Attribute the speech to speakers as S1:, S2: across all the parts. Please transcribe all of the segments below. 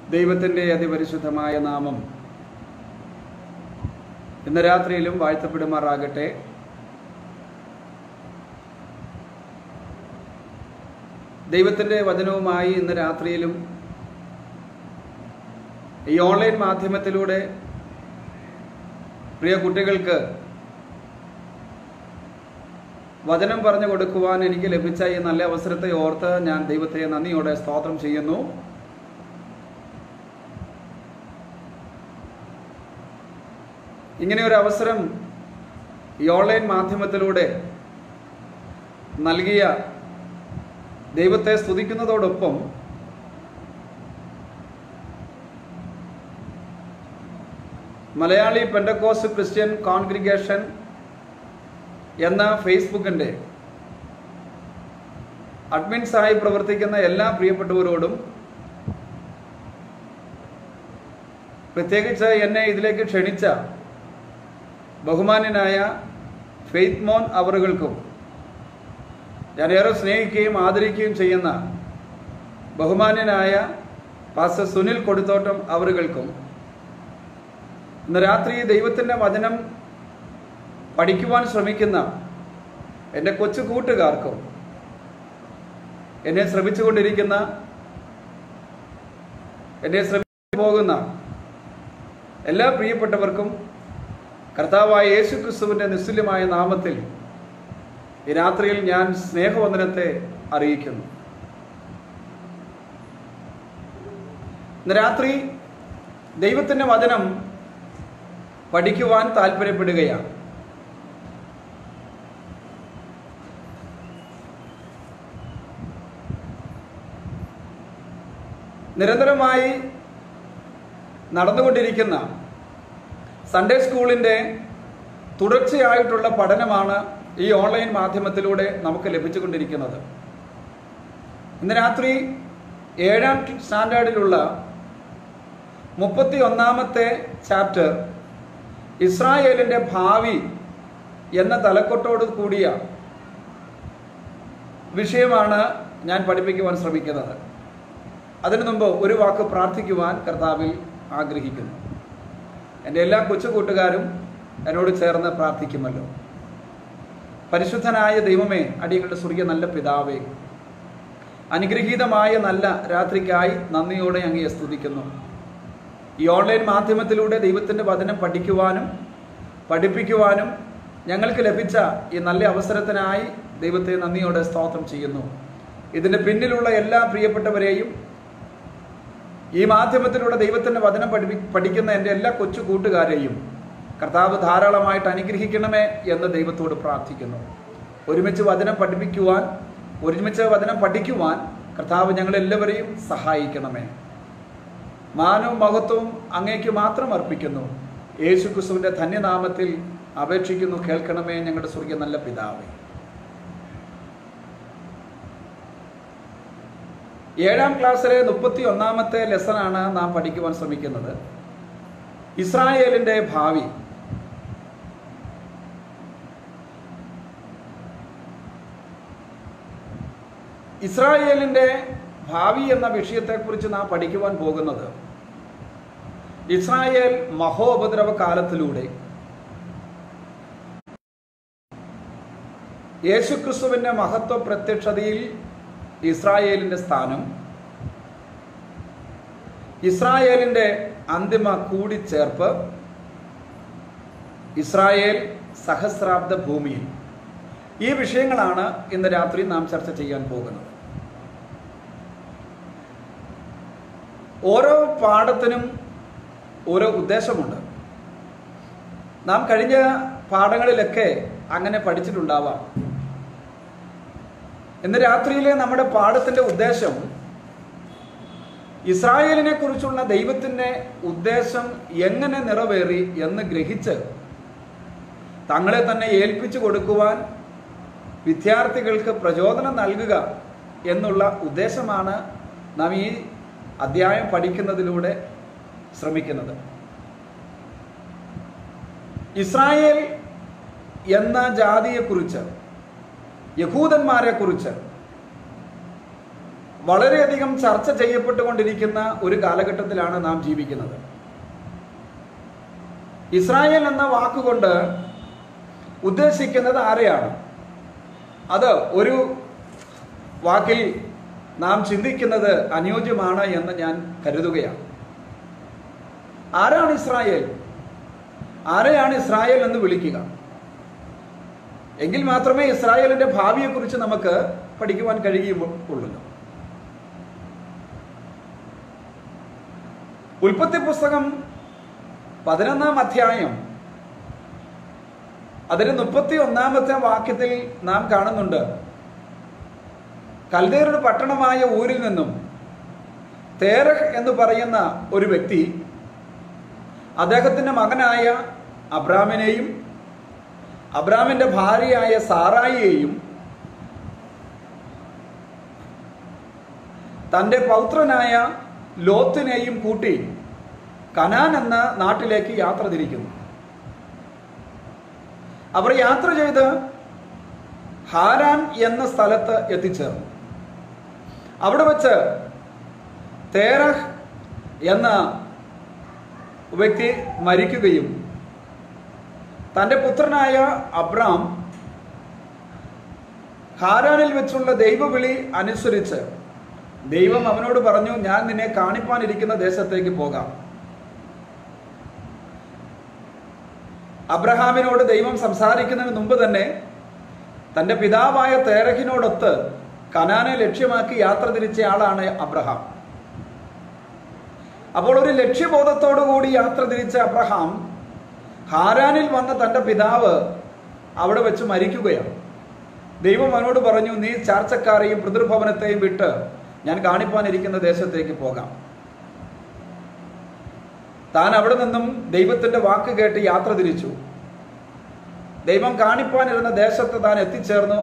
S1: ദൈവത്തിൻ്റെ അതിപരിശുദ്ധമായ നാമം ഇന്ന് രാത്രിയിലും വാഴ്ത്തപ്പെടുമാറാകട്ടെ ദൈവത്തിൻ്റെ വചനവുമായി ഇന്ന് രാത്രിയിലും ഈ ഓൺലൈൻ മാധ്യമത്തിലൂടെ പ്രിയ കുട്ടികൾക്ക് വചനം പറഞ്ഞു കൊടുക്കുവാൻ എനിക്ക് ലഭിച്ച ഈ നല്ല അവസരത്തെ ഓർത്ത് ഞാൻ ദൈവത്തെ നന്ദിയോടെ സ്തോത്രം ചെയ്യുന്നു ഇങ്ങനെ ഒരു അവസരം ഈ ഓൺലൈൻ മാധ്യമത്തിലൂടെ നൽകിയ ദൈവത്തെ സ്തുതിക്കുന്നതോടൊപ്പം മലയാളി പെൻഡക്കോസ് ക്രിസ്ത്യൻ കോൺഗ്രിഗേഷൻ എന്ന ഫേസ്ബുക്കിൻ്റെ അഡ്മിൻസായി പ്രവർത്തിക്കുന്ന എല്ലാ പ്രിയപ്പെട്ടവരോടും പ്രത്യേകിച്ച് എന്നെ ഇതിലേക്ക് ക്ഷണിച്ച ബഹുമാന്യനായ ഫെയ്ത്ത് മോൻ അവറുകൾക്കും ഞാൻ ഏറെ സ്നേഹിക്കുകയും ആദരിക്കുകയും ചെയ്യുന്ന ബഹുമാന്യനായ പാസ്റ്റർ സുനിൽ കൊടുത്തോട്ടം അവറുകൾക്കും ഇന്ന് രാത്രി ദൈവത്തിൻ്റെ വചനം പഠിക്കുവാൻ ശ്രമിക്കുന്ന എൻ്റെ കൊച്ചു കൂട്ടുകാർക്കും എന്നെ ശ്രമിച്ചുകൊണ്ടിരിക്കുന്ന എന്നെ ശ്രമിച്ചു പോകുന്ന എല്ലാ പ്രിയപ്പെട്ടവർക്കും കർത്താവായ യേശു ക്രിസ്തുവിൻ്റെ നിസ്തുല്യമായ നാമത്തിൽ ഈ രാത്രിയിൽ ഞാൻ സ്നേഹവന്ദനത്തെ അറിയിക്കുന്നു ഇന്ന് രാത്രി ദൈവത്തിൻ്റെ വചനം പഠിക്കുവാൻ താല്പര്യപ്പെടുകയാണ് നിരന്തരമായി നടന്നുകൊണ്ടിരിക്കുന്ന സൺഡേ സ്കൂളിൻ്റെ തുടർച്ചയായിട്ടുള്ള പഠനമാണ് ഈ ഓൺലൈൻ മാധ്യമത്തിലൂടെ നമുക്ക് ലഭിച്ചുകൊണ്ടിരിക്കുന്നത് ഇന്ന് രാത്രി ഏഴാം സ്റ്റാൻഡേർഡിലുള്ള മുപ്പത്തി ഒന്നാമത്തെ ചാപ്റ്റർ ഇസ്രായേലിൻ്റെ ഭാവി എന്ന തലക്കെട്ടോട് കൂടിയ വിഷയമാണ് ഞാൻ പഠിപ്പിക്കുവാൻ ശ്രമിക്കുന്നത് അതിനു മുമ്പ് ഒരു വാക്ക് പ്രാർത്ഥിക്കുവാൻ കർത്താവിൽ ആഗ്രഹിക്കുന്നു എൻ്റെ എല്ലാ കൊച്ചു കൂട്ടുകാരും എന്നോട് ചേർന്ന് പ്രാർത്ഥിക്കുമല്ലോ പരിശുദ്ധനായ ദൈവമേ അടിയങ്ങളുടെ സ്വർഗീയ നല്ല പിതാവേ അനുഗ്രഹീതമായ നല്ല രാത്രിക്കായി നന്ദിയോടെ അങ്ങയെ സ്തുതിക്കുന്നു ഈ ഓൺലൈൻ മാധ്യമത്തിലൂടെ ദൈവത്തിൻ്റെ വചനം പഠിക്കുവാനും പഠിപ്പിക്കുവാനും ഞങ്ങൾക്ക് ലഭിച്ച ഈ നല്ല അവസരത്തിനായി ദൈവത്തെ നന്ദിയോടെ സ്തോത്രം ചെയ്യുന്നു ഇതിൻ്റെ പിന്നിലുള്ള എല്ലാ പ്രിയപ്പെട്ടവരെയും ഈ മാധ്യമത്തിലൂടെ ദൈവത്തിൻ്റെ വചനം പഠിപ്പി പഠിക്കുന്ന എൻ്റെ എല്ലാ കൊച്ചു കൂട്ടുകാരെയും കർത്താവ് ധാരാളമായിട്ട് അനുഗ്രഹിക്കണമേ എന്ന് ദൈവത്തോട് പ്രാർത്ഥിക്കുന്നു ഒരുമിച്ച് വചനം പഠിപ്പിക്കുവാൻ ഒരുമിച്ച് വചനം പഠിക്കുവാൻ കർത്താവ് ഞങ്ങളെല്ലാവരെയും സഹായിക്കണമേ മാനവും മഹത്വവും അങ്ങേക്ക് മാത്രം അർപ്പിക്കുന്നു യേശു ക്രിസ്തുവിൻ്റെ ധന്യനാമത്തിൽ അപേക്ഷിക്കുന്നു കേൾക്കണമേ ഞങ്ങളുടെ സ്വർഗീയ നല്ല പിതാവേ ഏഴാം ക്ലാസ്സിലെ മുപ്പത്തി ഒന്നാമത്തെ ലെസണാണ് നാം പഠിക്കുവാൻ ശ്രമിക്കുന്നത് ഇസ്രായേലിൻ്റെ ഭാവി ഇസ്രായേലിൻ്റെ ഭാവി എന്ന വിഷയത്തെക്കുറിച്ച് നാം പഠിക്കുവാൻ പോകുന്നത് ഇസ്രായേൽ മഹോപദ്രവ കാലത്തിലൂടെ യേശുക്രിസ്തുവിൻ്റെ മഹത്വ പ്രത്യക്ഷതയിൽ ഇസ്രായേലിൻ്റെ സ്ഥാനം ഇസ്രായേലിൻ്റെ അന്തിമ കൂടിച്ചേർപ്പ് ഇസ്രായേൽ സഹസ്രാബ്ദ ഭൂമിയിൽ ഈ വിഷയങ്ങളാണ് ഇന്ന് രാത്രി നാം ചർച്ച ചെയ്യാൻ പോകുന്നത് ഓരോ പാഠത്തിനും ഓരോ ഉദ്ദേശമുണ്ട് നാം കഴിഞ്ഞ പാഠങ്ങളിലൊക്കെ അങ്ങനെ പഠിച്ചിട്ടുണ്ടാവാം ഇന്ന് രാത്രിയിലെ നമ്മുടെ പാഠത്തിൻ്റെ ഉദ്ദേശം ഇസ്രായേലിനെ കുറിച്ചുള്ള ദൈവത്തിൻ്റെ ഉദ്ദേശം എങ്ങനെ നിറവേറി എന്ന് ഗ്രഹിച്ച് തങ്ങളെ തന്നെ ഏൽപ്പിച്ചു കൊടുക്കുവാൻ വിദ്യാർത്ഥികൾക്ക് പ്രചോദനം നൽകുക എന്നുള്ള ഉദ്ദേശമാണ് നാം ഈ അധ്യായം പഠിക്കുന്നതിലൂടെ ശ്രമിക്കുന്നത് ഇസ്രായേൽ എന്ന ജാതിയെക്കുറിച്ച് യഹൂദന്മാരെക്കുറിച്ച് വളരെയധികം ചർച്ച ചെയ്യപ്പെട്ടുകൊണ്ടിരിക്കുന്ന ഒരു കാലഘട്ടത്തിലാണ് നാം ജീവിക്കുന്നത് ഇസ്രായേൽ എന്ന വാക്കുകൊണ്ട് ഉദ്ദേശിക്കുന്നത് ആരെയാണ് അത് ഒരു വാക്കിൽ നാം ചിന്തിക്കുന്നത് അനുയോജ്യമാണ് എന്ന് ഞാൻ കരുതുകയാണ് ആരാണ് ഇസ്രായേൽ ആരെയാണ് ഇസ്രായേൽ എന്ന് വിളിക്കുക എങ്കിൽ മാത്രമേ ഇസ്രായേലിന്റെ ഭാവിയെക്കുറിച്ച് നമുക്ക് പഠിക്കുവാൻ കഴിയുള്ളൂ ഉൽപ്പത്തി പുസ്തകം പതിനൊന്നാം അധ്യായം അതിന് മുപ്പത്തി ഒന്നാമത്തെ വാക്യത്തിൽ നാം കാണുന്നുണ്ട് കൽദേറുടെ പട്ടണമായ ഊരിൽ നിന്നും തേരഹ് എന്ന് പറയുന്ന ഒരു വ്യക്തി അദ്ദേഹത്തിന്റെ മകനായ അബ്രാമിനെയും അബ്രാമിന്റെ ഭാര്യയായ സാറായിയെയും തന്റെ പൗത്രനായ ലോത്തിനെയും കൂട്ടി കനാൻ എന്ന നാട്ടിലേക്ക് യാത്ര തിരിക്കുന്നു അവർ യാത്ര ചെയ്ത് ഹാരാൻ എന്ന സ്ഥലത്ത് എത്തിച്ചേർന്നു അവിടെ വെച്ച് തേരഹ് എന്ന വ്യക്തി മരിക്കുകയും തൻ്റെ പുത്രനായ അബ്രാം ഹാരാനിൽ വെച്ചുള്ള ദൈവവിളി അനുസരിച്ച് ദൈവം അവനോട് പറഞ്ഞു ഞാൻ നിന്നെ കാണിപ്പാനിരിക്കുന്ന ദേശത്തേക്ക് പോകാം അബ്രഹാമിനോട് ദൈവം സംസാരിക്കുന്നതിന് മുമ്പ് തന്നെ തൻ്റെ പിതാവായ തേരഹിനോടൊത്ത് കനാനെ ലക്ഷ്യമാക്കി യാത്ര തിരിച്ച ആളാണ് അബ്രഹാം അപ്പോൾ ഒരു ലക്ഷ്യബോധത്തോടു കൂടി യാത്ര തിരിച്ച അബ്രഹാം ഹാരാനിൽ വന്ന തൻ്റെ പിതാവ് അവിടെ വെച്ച് മരിക്കുകയാണ് ദൈവം അവനോട് പറഞ്ഞു നീ ചാർച്ചക്കാരെയും പിതൃഭവനത്തെയും വിട്ട് ഞാൻ കാണിപ്പാനിരിക്കുന്ന ദേശത്തേക്ക് പോകാം താൻ അവിടെ നിന്നും ദൈവത്തിന്റെ വാക്ക് കേട്ട് യാത്ര തിരിച്ചു ദൈവം കാണിപ്പാനിരുന്ന ദേശത്ത് താൻ എത്തിച്ചേർന്നു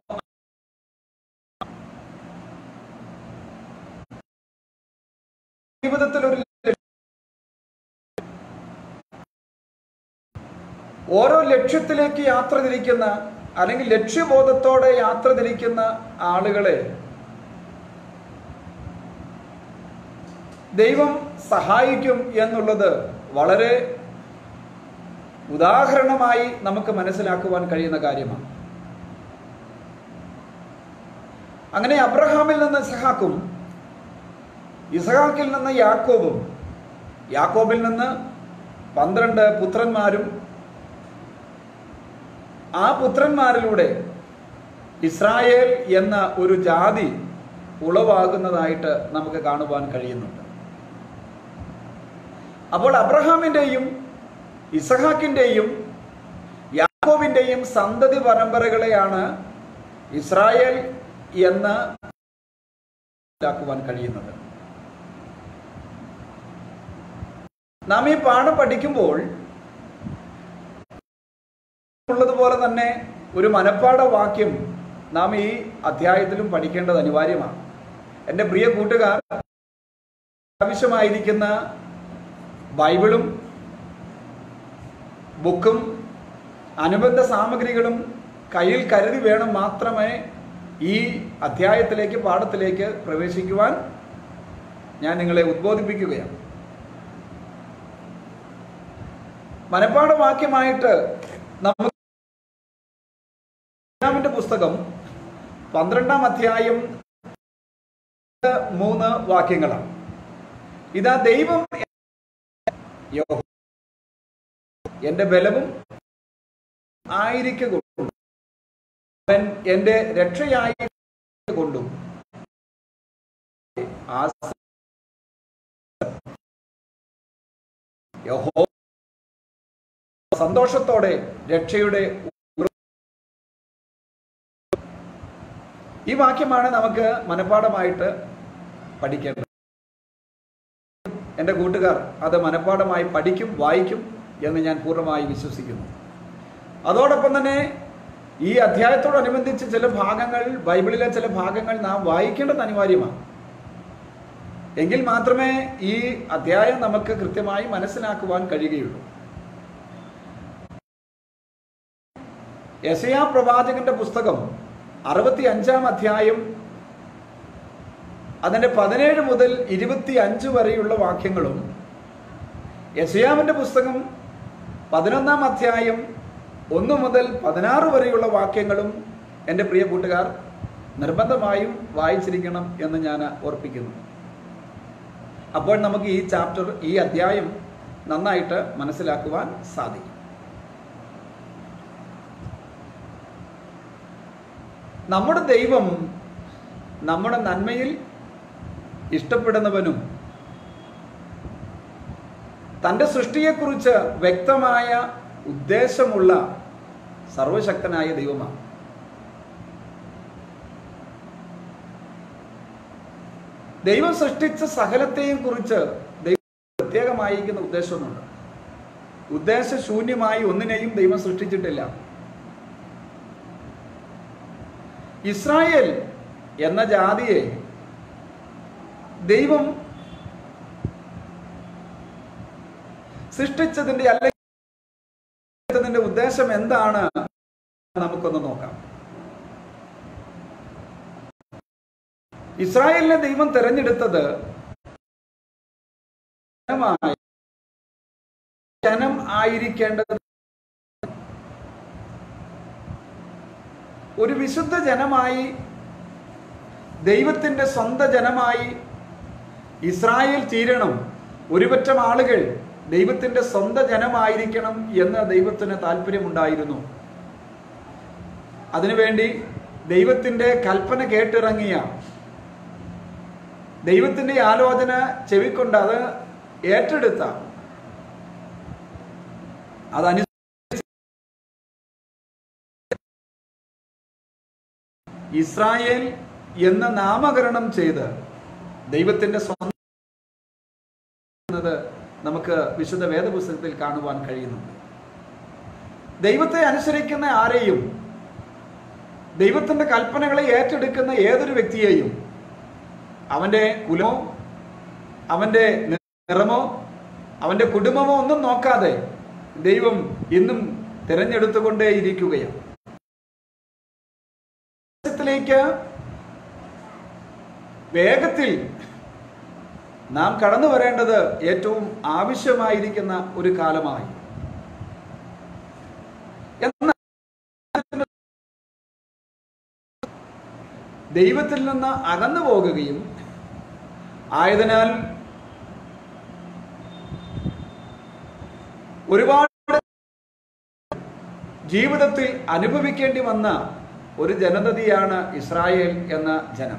S1: ജീവിതത്തിൽ ഒരു ഓരോ ലക്ഷ്യത്തിലേക്ക് യാത്ര തിരിക്കുന്ന അല്ലെങ്കിൽ ലക്ഷ്യബോധത്തോടെ യാത്ര തിരിക്കുന്ന ആളുകളെ ദൈവം സഹായിക്കും എന്നുള്ളത് വളരെ ഉദാഹരണമായി നമുക്ക് മനസ്സിലാക്കുവാൻ കഴിയുന്ന കാര്യമാണ് അങ്ങനെ അബ്രഹാമിൽ നിന്ന് ഇസഹാക്കും ഇസഹാക്കിൽ നിന്ന് യാക്കോബും യാക്കോബിൽ നിന്ന് പന്ത്രണ്ട് പുത്രന്മാരും ആ പുത്രന്മാരിലൂടെ ഇസ്രായേൽ എന്ന ഒരു ജാതി ഉളവാകുന്നതായിട്ട് നമുക്ക് കാണുവാൻ കഴിയുന്നുണ്ട് അപ്പോൾ അബ്രഹാമിൻ്റെയും ഇസഹാക്കിൻ്റെയും യാക്കോബിൻ്റെയും സന്തതി പരമ്പരകളെയാണ് ഇസ്രായേൽ എന്ന് മനസ്സിലാക്കുവാൻ കഴിയുന്നത് നാം ഈ പാഠം പഠിക്കുമ്പോൾ ഉള്ളതുപോലെ തന്നെ ഒരു മനപ്പാഠ വാക്യം നാം ഈ അധ്യായത്തിലും പഠിക്കേണ്ടത് അനിവാര്യമാണ് എൻ്റെ പ്രിയ കൂട്ടുകാർ ആവശ്യമായിരിക്കുന്ന ബൈബിളും ബുക്കും അനുബന്ധ സാമഗ്രികളും കയ്യിൽ കരുതി വേണം മാത്രമേ ഈ അധ്യായത്തിലേക്ക് പാഠത്തിലേക്ക് പ്രവേശിക്കുവാൻ ഞാൻ നിങ്ങളെ ഉദ്ബോധിപ്പിക്കുകയാണ് മനപ്പാഠവാക്യമായിട്ട് നമുക്ക് ാമിന്റെ പുസ്തകം പന്ത്രണ്ടാം അധ്യായം മൂന്ന് വാക്യങ്ങളാണ് ഇതാ ദൈവം യഹോവ എന്റെ ബലവും ആയിരിക്കൊണ്ടും അവൻ എന്റെ രക്ഷയായി കൊണ്ടും ആ യഹോവ സന്തോഷത്തോടെ രക്ഷയുടെ ഈ വാക്യമാണ് നമുക്ക് മനഃപ്പാഠമായിട്ട് പഠിക്കേണ്ടത് എൻ്റെ കൂട്ടുകാർ അത് മനഃപ്പാഠമായി പഠിക്കും വായിക്കും എന്ന് ഞാൻ പൂർണ്ണമായി വിശ്വസിക്കുന്നു അതോടൊപ്പം തന്നെ ഈ അധ്യായത്തോടനുബന്ധിച്ച് ചില ഭാഗങ്ങൾ ബൈബിളിലെ ചില ഭാഗങ്ങൾ നാം വായിക്കേണ്ടത് അനിവാര്യമാണ് എങ്കിൽ മാത്രമേ ഈ അധ്യായം നമുക്ക് കൃത്യമായി മനസ്സിലാക്കുവാൻ കഴിയുകയുള്ളൂ യശയാ പ്രവാചകന്റെ പുസ്തകം അറുപത്തി അഞ്ചാം അധ്യായം അതിൻ്റെ പതിനേഴ് മുതൽ ഇരുപത്തി അഞ്ച് വരെയുള്ള വാക്യങ്ങളും യശയാമിൻ്റെ പുസ്തകം പതിനൊന്നാം അധ്യായം ഒന്ന് മുതൽ പതിനാറ് വരെയുള്ള വാക്യങ്ങളും എൻ്റെ പ്രിയ കൂട്ടുകാർ നിർബന്ധമായും വായിച്ചിരിക്കണം എന്ന് ഞാൻ ഓർപ്പിക്കുന്നു അപ്പോൾ നമുക്ക് ഈ ചാപ്റ്റർ ഈ അധ്യായം നന്നായിട്ട് മനസ്സിലാക്കുവാൻ സാധിക്കും നമ്മുടെ ദൈവം നമ്മുടെ നന്മയിൽ ഇഷ്ടപ്പെടുന്നവനും തൻ്റെ സൃഷ്ടിയെക്കുറിച്ച് വ്യക്തമായ ഉദ്ദേശമുള്ള സർവശക്തനായ ദൈവമാണ് ദൈവം സൃഷ്ടിച്ച സകലത്തെയും കുറിച്ച് ദൈവം പ്രത്യേകമായിരിക്കുന്ന ഉദ്ദേശമൊന്നുണ്ട് ഉദ്ദേശശൂന്യമായി ഒന്നിനെയും ദൈവം സൃഷ്ടിച്ചിട്ടില്ല ഇസ്രായേൽ എന്ന ജാതിയെ ദൈവം സൃഷ്ടിച്ചതിന്റെ അല്ലെങ്കിൽ ഉദ്ദേശം എന്താണ് നമുക്കൊന്ന് നോക്കാം ഇസ്രായേലിനെ ദൈവം തെരഞ്ഞെടുത്തത് ജനമായി ജനം ആയിരിക്കേണ്ടത് ഒരു വിശുദ്ധ ജനമായി ദൈവത്തിന്റെ സ്വന്തം ജനമായി ഇസ്രായേൽ തീരണം ഒരുപറ്റം ആളുകൾ ദൈവത്തിന്റെ സ്വന്തം ജനമായിരിക്കണം എന്ന് ദൈവത്തിന് താല്പര്യമുണ്ടായിരുന്നു അതിനുവേണ്ടി ദൈവത്തിന്റെ കൽപ്പന കേട്ടിറങ്ങിയ ദൈവത്തിന്റെ ആലോചന ചെവിക്കൊണ്ട് അത് ഏറ്റെടുത്ത അതനു ഇസ്രായേൽ എന്ന് നാമകരണം ചെയ്ത് ദൈവത്തിന്റെ സ്വന്തം നമുക്ക് വിശുദ്ധ വേദപുസ്തകത്തിൽ കാണുവാൻ കഴിയുന്നുണ്ട് ദൈവത്തെ അനുസരിക്കുന്ന ആരെയും ദൈവത്തിന്റെ കൽപ്പനകളെ ഏറ്റെടുക്കുന്ന ഏതൊരു വ്യക്തിയെയും അവന്റെ കുലമോ അവന്റെ നിറമോ അവന്റെ കുടുംബമോ ഒന്നും നോക്കാതെ ദൈവം ഇന്നും തിരഞ്ഞെടുത്തുകൊണ്ടേയിരിക്കുകയാണ് ത്തിലേക്ക് വേഗത്തിൽ നാം കടന്നു വരേണ്ടത് ഏറ്റവും ആവശ്യമായിരിക്കുന്ന ഒരു കാലമായി എന്നാൽ ദൈവത്തിൽ നിന്ന് അകന്നു പോകുകയും ആയതിനാൽ ഒരുപാട് ജീവിതത്തിൽ അനുഭവിക്കേണ്ടി വന്ന ഒരു ജനതയാണ് ഇസ്രായേൽ എന്ന ജനം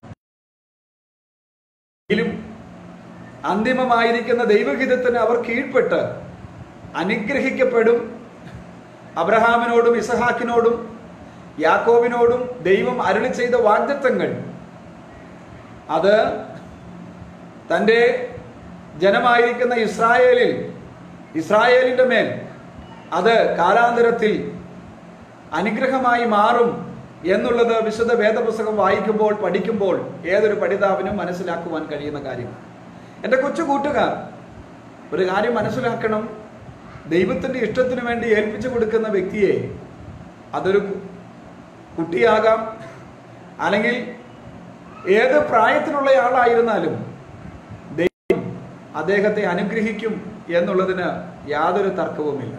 S1: എങ്കിലും അന്തിമമായിരിക്കുന്ന ദൈവഹിതത്തിന് അവർ കീഴ്പ്പെട്ട് അനുഗ്രഹിക്കപ്പെടും അബ്രഹാമിനോടും ഇസഹാക്കിനോടും യാക്കോബിനോടും ദൈവം അരുളി ചെയ്ത വാഗ്ദത്തങ്ങൾ അത് തൻ്റെ ജനമായിരിക്കുന്ന ഇസ്രായേലിൽ ഇസ്രായേലിൻ്റെ മേൽ അത് കാലാന്തരത്തിൽ അനുഗ്രഹമായി മാറും എന്നുള്ളത് വിശുദ്ധ വേദപുസ്തകം വായിക്കുമ്പോൾ പഠിക്കുമ്പോൾ ഏതൊരു പഠിതാവിനും മനസ്സിലാക്കുവാൻ കഴിയുന്ന കാര്യമാണ് എൻ്റെ കൊച്ചു കൂട്ടുകാർ ഒരു കാര്യം മനസ്സിലാക്കണം ദൈവത്തിൻ്റെ ഇഷ്ടത്തിന് വേണ്ടി ഏൽപ്പിച്ചു കൊടുക്കുന്ന വ്യക്തിയെ അതൊരു കുട്ടിയാകാം അല്ലെങ്കിൽ ഏത് പ്രായത്തിലുള്ള ആളായിരുന്നാലും ദൈവം അദ്ദേഹത്തെ അനുഗ്രഹിക്കും എന്നുള്ളതിന് യാതൊരു തർക്കവുമില്ല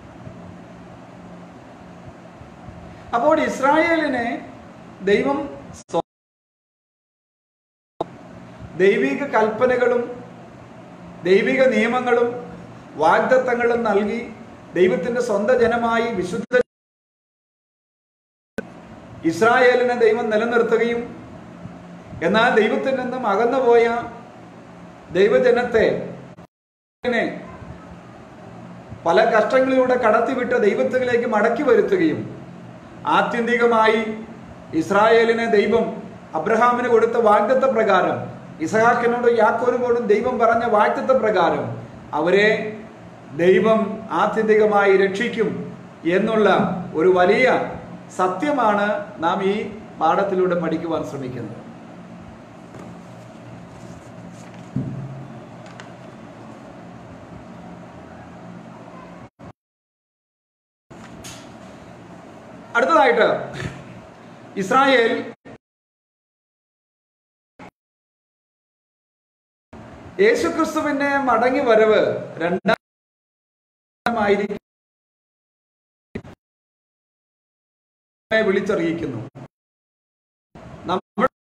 S1: അപ്പോൾ ഇസ്രായേലിനെ ദൈവം ദൈവിക കൽപ്പനകളും ദൈവിക നിയമങ്ങളും വാഗ്ദത്തങ്ങളും നൽകി ദൈവത്തിന്റെ സ്വന്തം ജനമായി വിശുദ്ധ ഇസ്രായേലിനെ ദൈവം നിലനിർത്തുകയും എന്നാൽ ദൈവത്തിൽ നിന്നും അകന്നുപോയ ദൈവജനത്തെ പല കഷ്ടങ്ങളിലൂടെ കടത്തിവിട്ട ദൈവത്തിലേക്ക് മടക്കി വരുത്തുകയും ആത്യന്തികമായി ഇസ്രായേലിനെ ദൈവം അബ്രഹാമിന് കൊടുത്ത വാഗ്ദത്ത പ്രകാരം ഇസഹാക്കിനോടും യാക്കോനോടും ദൈവം പറഞ്ഞ വാഗ്ദത്ത പ്രകാരം അവരെ ദൈവം ആത്യന്തികമായി രക്ഷിക്കും എന്നുള്ള ഒരു വലിയ സത്യമാണ് നാം ഈ പാഠത്തിലൂടെ പഠിക്കുവാൻ ശ്രമിക്കുന്നത് അടുത്തതായിട്ട് ഇസ്രായേൽ യേശുക്രിസ്തുവിന്റെ മടങ്ങി വരവ് രണ്ടാമായിരിക്കും വിളിച്ചറിയിക്കുന്നു നമ്മൾ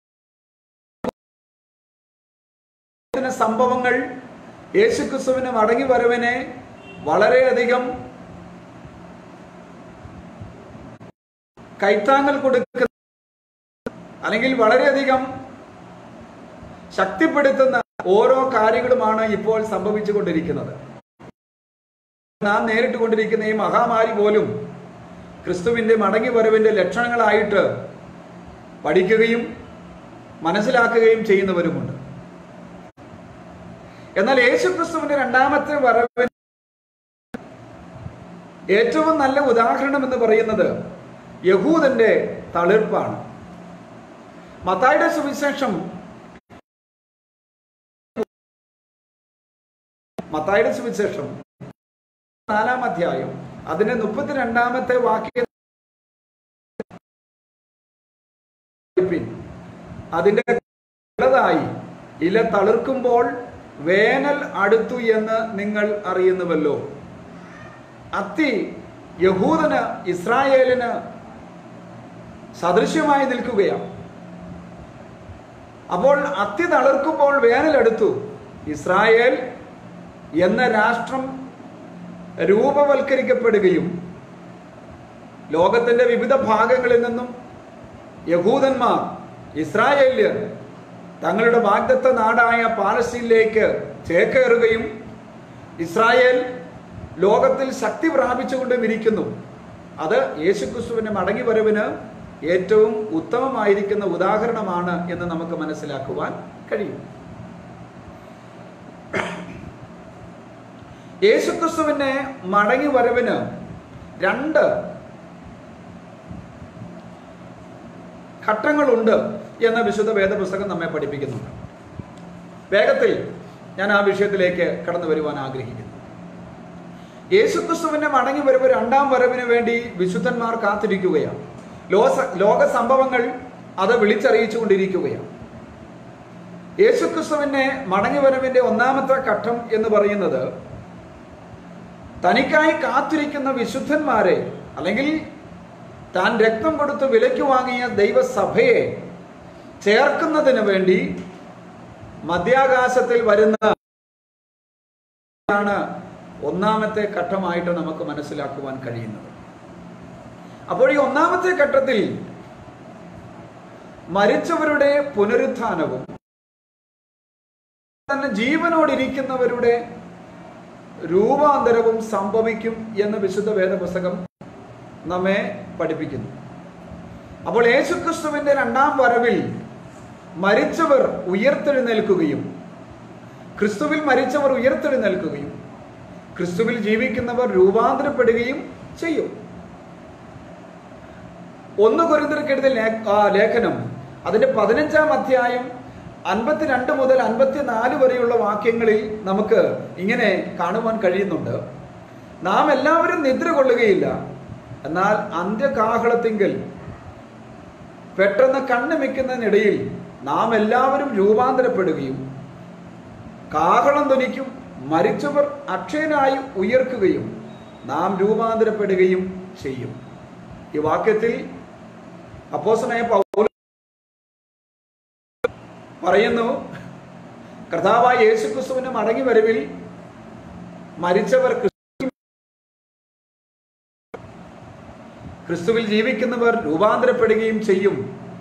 S1: സംഭവങ്ങൾ യേശുക്രിസ്തുവിന് മടങ്ങി വരവിനെ വളരെയധികം കൈത്താങ്ങൽ കൊടുക്കുന്ന അല്ലെങ്കിൽ വളരെയധികം ശക്തിപ്പെടുത്തുന്ന ഓരോ കാര്യങ്ങളുമാണ് ഇപ്പോൾ സംഭവിച്ചു കൊണ്ടിരിക്കുന്നത് നാം നേരിട്ട് കൊണ്ടിരിക്കുന്ന ഈ മഹാമാരി പോലും ക്രിസ്തുവിന്റെ മടങ്ങി വരവിന്റെ ലക്ഷണങ്ങളായിട്ട് പഠിക്കുകയും മനസ്സിലാക്കുകയും ചെയ്യുന്നവരുമുണ്ട് എന്നാൽ യേശു ക്രിസ്തുവിന്റെ രണ്ടാമത്തെ വരവിന് ഏറ്റവും നല്ല ഉദാഹരണം എന്ന് പറയുന്നത് യഹൂദന്റെ തളിർപ്പാണ് മത്തായുടെ സുവിശേഷം മത്തായുടെ സുവിശേഷം നാലാം അധ്യായം അതിന്റെ മുപ്പത്തിരണ്ടാമത്തെ വാക്യ അതിന്റെ ഇളതായി ഇല തളിർക്കുമ്പോൾ വേനൽ അടുത്തു എന്ന് നിങ്ങൾ അറിയുന്നുവല്ലോ അത്തി യഹൂദന് ഇസ്രായേലിന് സദൃശ്യമായി നിൽക്കുകയാണ് അപ്പോൾ അത്തി തളിർക്കുമ്പോൾ വേനൽ അടുത്തു ഇസ്രായേൽ എന്ന രാഷ്ട്രം രൂപവൽക്കരിക്കപ്പെടുകയും ലോകത്തിന്റെ വിവിധ ഭാഗങ്ങളിൽ നിന്നും യഹൂദന്മാർ ഇസ്രായേല്യർ തങ്ങളുടെ വാഗ്ദത്ത നാടായ പാലസ്തീനിലേക്ക് ചേക്കേറുകയും ഇസ്രായേൽ ലോകത്തിൽ ശക്തി പ്രാപിച്ചുകൊണ്ടും ഇരിക്കുന്നു അത് യേശുക്രിസ്തുവിന്റെ മടങ്ങി വരവിന് ഏറ്റവും ഉത്തമമായിരിക്കുന്ന ഉദാഹരണമാണ് എന്ന് നമുക്ക് മനസ്സിലാക്കുവാൻ കഴിയും യേശുക്രിസ്തുവിന്റെ മടങ്ങി വരവിന് രണ്ട് ഘട്ടങ്ങളുണ്ട് എന്ന് വിശുദ്ധ വേദപുസ്തകം നമ്മെ പഠിപ്പിക്കുന്നുണ്ട് വേഗത്തിൽ ഞാൻ ആ വിഷയത്തിലേക്ക് കടന്നു വരുവാൻ ആഗ്രഹിക്കുന്നു യേശുക്രിസ്തുവിന്റെ മടങ്ങി വരവ് രണ്ടാം വരവിന് വേണ്ടി വിശുദ്ധന്മാർ കാത്തിരിക്കുകയാണ് ലോക ലോക സംഭവങ്ങൾ അത് വിളിച്ചറിയിച്ചു കൊണ്ടിരിക്കുകയാണ് യേശുക്രിസ്തുവിന്റെ മടങ്ങി വരവിന്റെ ഒന്നാമത്തെ ഘട്ടം എന്ന് പറയുന്നത് തനിക്കായി കാത്തിരിക്കുന്ന വിശുദ്ധന്മാരെ അല്ലെങ്കിൽ താൻ രക്തം കൊടുത്ത് വിലയ്ക്ക് വാങ്ങിയ ദൈവസഭയെ ചേർക്കുന്നതിന് വേണ്ടി മധ്യാകാശത്തിൽ വരുന്ന ആണ് ഒന്നാമത്തെ ഘട്ടമായിട്ട് നമുക്ക് മനസ്സിലാക്കുവാൻ കഴിയുന്നത് അപ്പോൾ ഈ ഒന്നാമത്തെ ഘട്ടത്തിൽ മരിച്ചവരുടെ പുനരുത്ഥാനവും തന്നെ ജീവനോടിരിക്കുന്നവരുടെ രൂപാന്തരവും സംഭവിക്കും എന്ന് വിശുദ്ധ വേദപുസ്തകം നമ്മെ പഠിപ്പിക്കുന്നു അപ്പോൾ യേശുക്രിസ്തുവിന്റെ രണ്ടാം വരവിൽ മരിച്ചവർ ഉയർത്തെഴുന്നേൽക്കുകയും ക്രിസ്തുവിൽ മരിച്ചവർ ഉയർത്തെഴുന്നേൽക്കുകയും ക്രിസ്തുവിൽ ജീവിക്കുന്നവർ രൂപാന്തരപ്പെടുകയും ചെയ്യും ഒന്ന് കുരുന്തർക്കെഴുതിയ ലേഖനം അതിന്റെ പതിനഞ്ചാം അധ്യായം അൻപത്തിരണ്ട് മുതൽ അൻപത്തിനാല് വരെയുള്ള വാക്യങ്ങളിൽ നമുക്ക് ഇങ്ങനെ കാണുവാൻ കഴിയുന്നുണ്ട് നാം എല്ലാവരും നിദ്ര കൊള്ളുകയില്ല എന്നാൽ അന്ത്യകാഹളത്തിങ്കൽ പെട്ടെന്ന് കണ്ണുമിക്കുന്നതിനിടയിൽ നാം എല്ലാവരും രൂപാന്തരപ്പെടുകയും കാഹളം ധ്വനിക്കും മരിച്ചവർ അക്ഷയനായി ഉയർക്കുകയും നാം രൂപാന്തരപ്പെടുകയും ചെയ്യും ഈ വാക്യത്തിൽ അപ്പോസനായ പൗല പറയുന്നു കർത്താവായ യേശുക്രിസ്തുവിന്റെ മടങ്ങി വരവിൽ മരിച്ചവർ ക്രിസ്തുവിൽ ജീവിക്കുന്നവർ രൂപാന്തരപ്പെടുകയും ചെയ്യും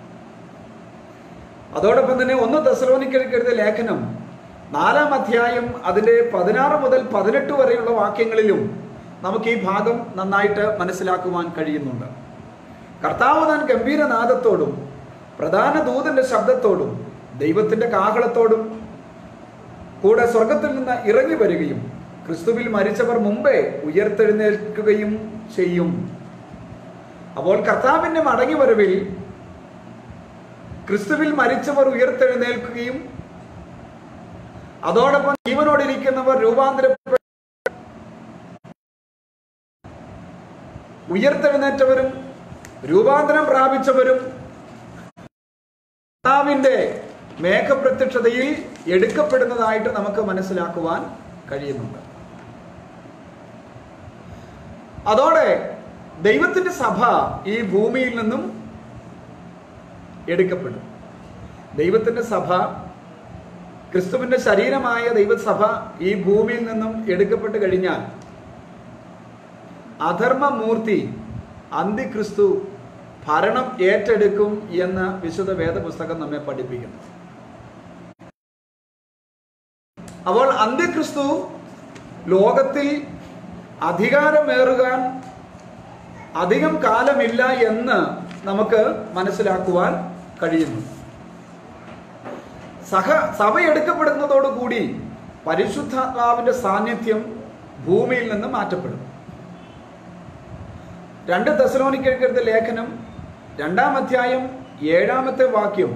S1: അതോടൊപ്പം തന്നെ ഒന്ന് തെസലോനിക്കെഴുതിയ ലേഖനം നാലാം അധ്യായം അതിന്റെ പതിനാറ് മുതൽ പതിനെട്ട് വരെയുള്ള വാക്യങ്ങളിലും നമുക്ക് ഈ ഭാഗം നന്നായിട്ട് മനസ്സിലാക്കുവാൻ കഴിയുന്നുണ്ട് കർത്താവ് താൻ ഗംഭീരനാദത്തോടും പ്രധാന ദൂതന്റെ ശബ്ദത്തോടും ദൈവത്തിന്റെ കാഹളത്തോടും കൂടെ സ്വർഗത്തിൽ നിന്ന് ഇറങ്ങി വരികയും ക്രിസ്തുവിൽ മരിച്ചവർ മുമ്പേ ഉയർത്തെഴുന്നേൽക്കുകയും ചെയ്യും അപ്പോൾ കർത്താവിന്റെ മടങ്ങി വരവിൽ ക്രിസ്തുവിൽ മരിച്ചവർ ഉയർത്തെഴുന്നേൽക്കുകയും അതോടൊപ്പം ജീവനോടിരിക്കുന്നവർ രൂപാന്തരപ്പെട്ട ഉയർത്തെഴുന്നേറ്റവരും രൂപാന്തരം പ്രാപിച്ചവരും കർത്താവിന്റെ മേഘപ്രത്യക്ഷതയിൽ എടുക്കപ്പെടുന്നതായിട്ട് നമുക്ക് മനസ്സിലാക്കുവാൻ കഴിയുന്നുണ്ട് അതോടെ ദൈവത്തിന്റെ സഭ ഈ ഭൂമിയിൽ നിന്നും എടുക്കപ്പെടും ദൈവത്തിന്റെ സഭ ക്രിസ്തുവിന്റെ ശരീരമായ ദൈവസഭ ഈ ഭൂമിയിൽ നിന്നും എടുക്കപ്പെട്ട് കഴിഞ്ഞാൽ അധർമ്മമൂർത്തി അന്തിക്രിസ്തു ഭരണം ഏറ്റെടുക്കും എന്ന് വിശുദ്ധ വേദപുസ്തകം നമ്മെ പഠിപ്പിക്കുന്നു അപ്പോൾ അന്ത്യക്രിസ്തു ലോകത്തിൽ അധികാരമേറുകാൻ അധികം കാലമില്ല എന്ന് നമുക്ക് മനസ്സിലാക്കുവാൻ കഴിയുന്നു സഹ സഭ എടുക്കപ്പെടുന്നതോടുകൂടി പരിശുദ്ധാത്മാവിന്റെ സാന്നിധ്യം ഭൂമിയിൽ നിന്ന് മാറ്റപ്പെടും രണ്ട് തെസലോനിക്കെഴുതിയ ലേഖനം രണ്ടാം അധ്യായം ഏഴാമത്തെ വാക്യം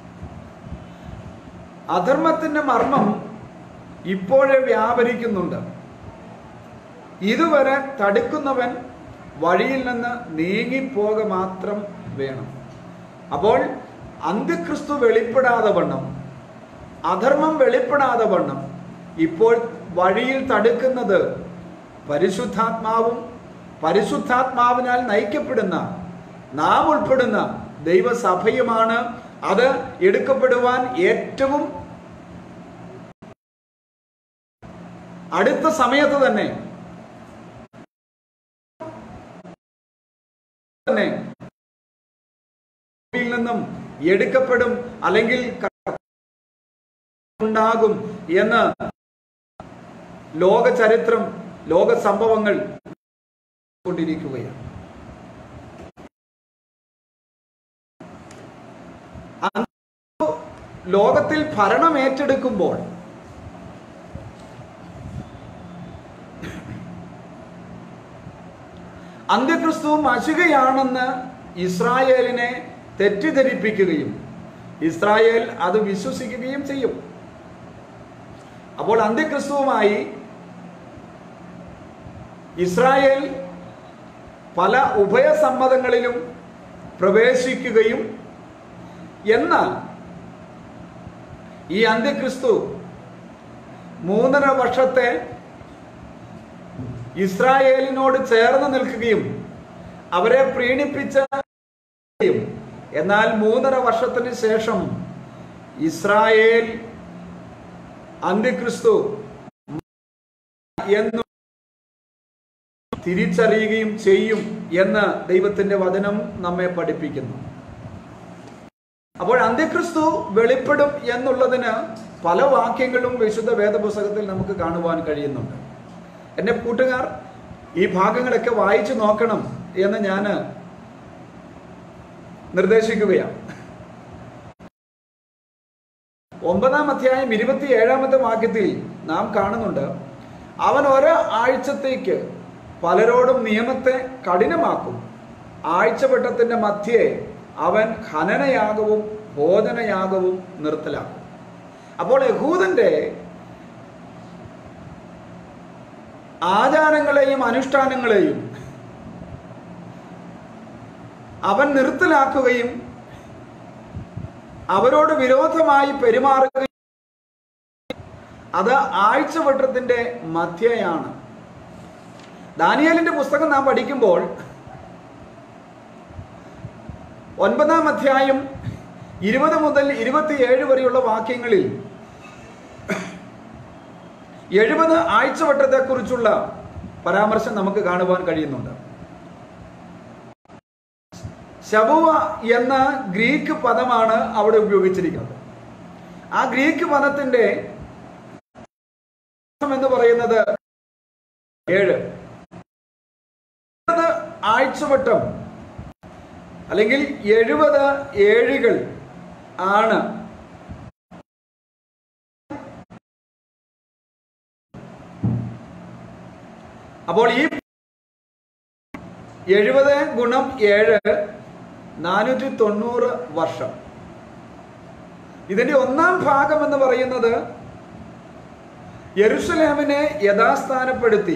S1: അധർമ്മത്തിന്റെ മർമ്മം ഇപ്പോഴേ വ്യാപരിക്കുന്നുണ്ട് ഇതുവരെ തടുക്കുന്നവൻ വഴിയിൽ നിന്ന് നീങ്ങിപ്പോക മാത്രം വേണം അപ്പോൾ അന്ത്യക്രിസ്തു വെളിപ്പെടാതെ വണ്ണം അധർമ്മം വെളിപ്പെടാതെ വണ്ണം ഇപ്പോൾ വഴിയിൽ തടുക്കുന്നത് പരിശുദ്ധാത്മാവും പരിശുദ്ധാത്മാവിനാൽ നയിക്കപ്പെടുന്ന നാം ഉൾപ്പെടുന്ന ദൈവസഭയുമാണ് അത് എടുക്കപ്പെടുവാൻ ഏറ്റവും അടുത്ത സമയത്ത് തന്നെ തന്നെ ഭൂമിയിൽ നിന്നും എടുക്കപ്പെടും അല്ലെങ്കിൽ ക- ഉണ്ടാകും എന്ന് ലോക ചരിത്രം ലോക സംഭവങ്ങൾ കൊണ്ടിരിക്കുകയാണ് അന്ന് ലോകത്തിൽ ഭരണം ഏറ്റെടുക്കുമ്പോൾ അന്ത്യക്രിസ്തു അശുകയാണെന്ന് ഇസ്രായേലിനെ തെറ്റിദ്ധരിപ്പിക്കുകയും ഇസ്രായേൽ അത് വിശ്വസിക്കുകയും ചെയ്യും അപ്പോൾ അന്ത്യക്രിസ്തുവുമായി ഇസ്രായേൽ പല ഉഭയസമ്മതങ്ങളിലും പ്രവേശിക്കുകയും എന്നാൽ ഈ അന്ത്യക്രിസ്തു മൂന്നര വർഷത്തെ ഇസ്രായേലിനോട് ചേർന്ന് നിൽക്കുകയും അവരെ പ്രീണിപ്പിച്ച എന്നാൽ മൂന്നര വർഷത്തിന് ശേഷം ഇസ്രായേൽ അന്ത്യക്രിസ്തു എന്ന് തിരിച്ചറിയുകയും ചെയ്യും എന്ന് ദൈവത്തിന്റെ വചനം നമ്മെ പഠിപ്പിക്കുന്നു അപ്പോൾ അന്ത്യക്രിസ്തു വെളിപ്പെടും എന്നുള്ളതിന് പല വാക്യങ്ങളും വിശുദ്ധ വേദപുസ്തകത്തിൽ നമുക്ക് കാണുവാൻ കഴിയുന്നുണ്ട് എൻ്റെ കൂട്ടുകാർ ഈ ഭാഗങ്ങളൊക്കെ വായിച്ചു നോക്കണം എന്ന് ഞാൻ നിർദ്ദേശിക്കുകയാണ് ഒമ്പതാം അധ്യായം ഇരുപത്തി ഏഴാമത്തെ വാക്യത്തിൽ നാം കാണുന്നുണ്ട് അവൻ ഒരാഴ്ചത്തേക്ക് പലരോടും നിയമത്തെ കഠിനമാക്കും ആഴ്ചവട്ടത്തിന്റെ മധ്യേ അവൻ ഖനനയാഗവും ഭോജനയാഗവും നിർത്തലാക്കും അപ്പോൾ യഹൂദന്റെ ആചാരങ്ങളെയും അനുഷ്ഠാനങ്ങളെയും അവൻ നിർത്തലാക്കുകയും അവരോട് വിരോധമായി പെരുമാറുകയും അത് ആഴ്ചവട്ടത്തിന്റെ മധ്യയാണ് ദാനിയലിന്റെ പുസ്തകം നാം പഠിക്കുമ്പോൾ ഒൻപതാം അധ്യായം ഇരുപത് മുതൽ ഇരുപത്തിയേഴ് വരെയുള്ള വാക്യങ്ങളിൽ എഴുപത് ആഴ്ചവട്ടത്തെക്കുറിച്ചുള്ള പരാമർശം നമുക്ക് കാണുവാൻ കഴിയുന്നുണ്ട് ശബുവ എന്ന ഗ്രീക്ക് പദമാണ് അവിടെ ഉപയോഗിച്ചിരിക്കുന്നത് ആ ഗ്രീക്ക് പദത്തിന്റെ അർത്ഥം എന്ന് പറയുന്നത് ഏഴ് എഴുപത് ആഴ്ചവട്ടം അല്ലെങ്കിൽ എഴുപത് ഏഴുകൾ ആണ് അപ്പോൾ ഈ എഴുപത് ഗുണം ഏഴ് നാനൂറ്റി തൊണ്ണൂറ് വർഷം ഇതിന്റെ ഒന്നാം ഭാഗം എന്ന് പറയുന്നത് യെരുസലേമിനെ യഥാസ്ഥാനപ്പെടുത്തി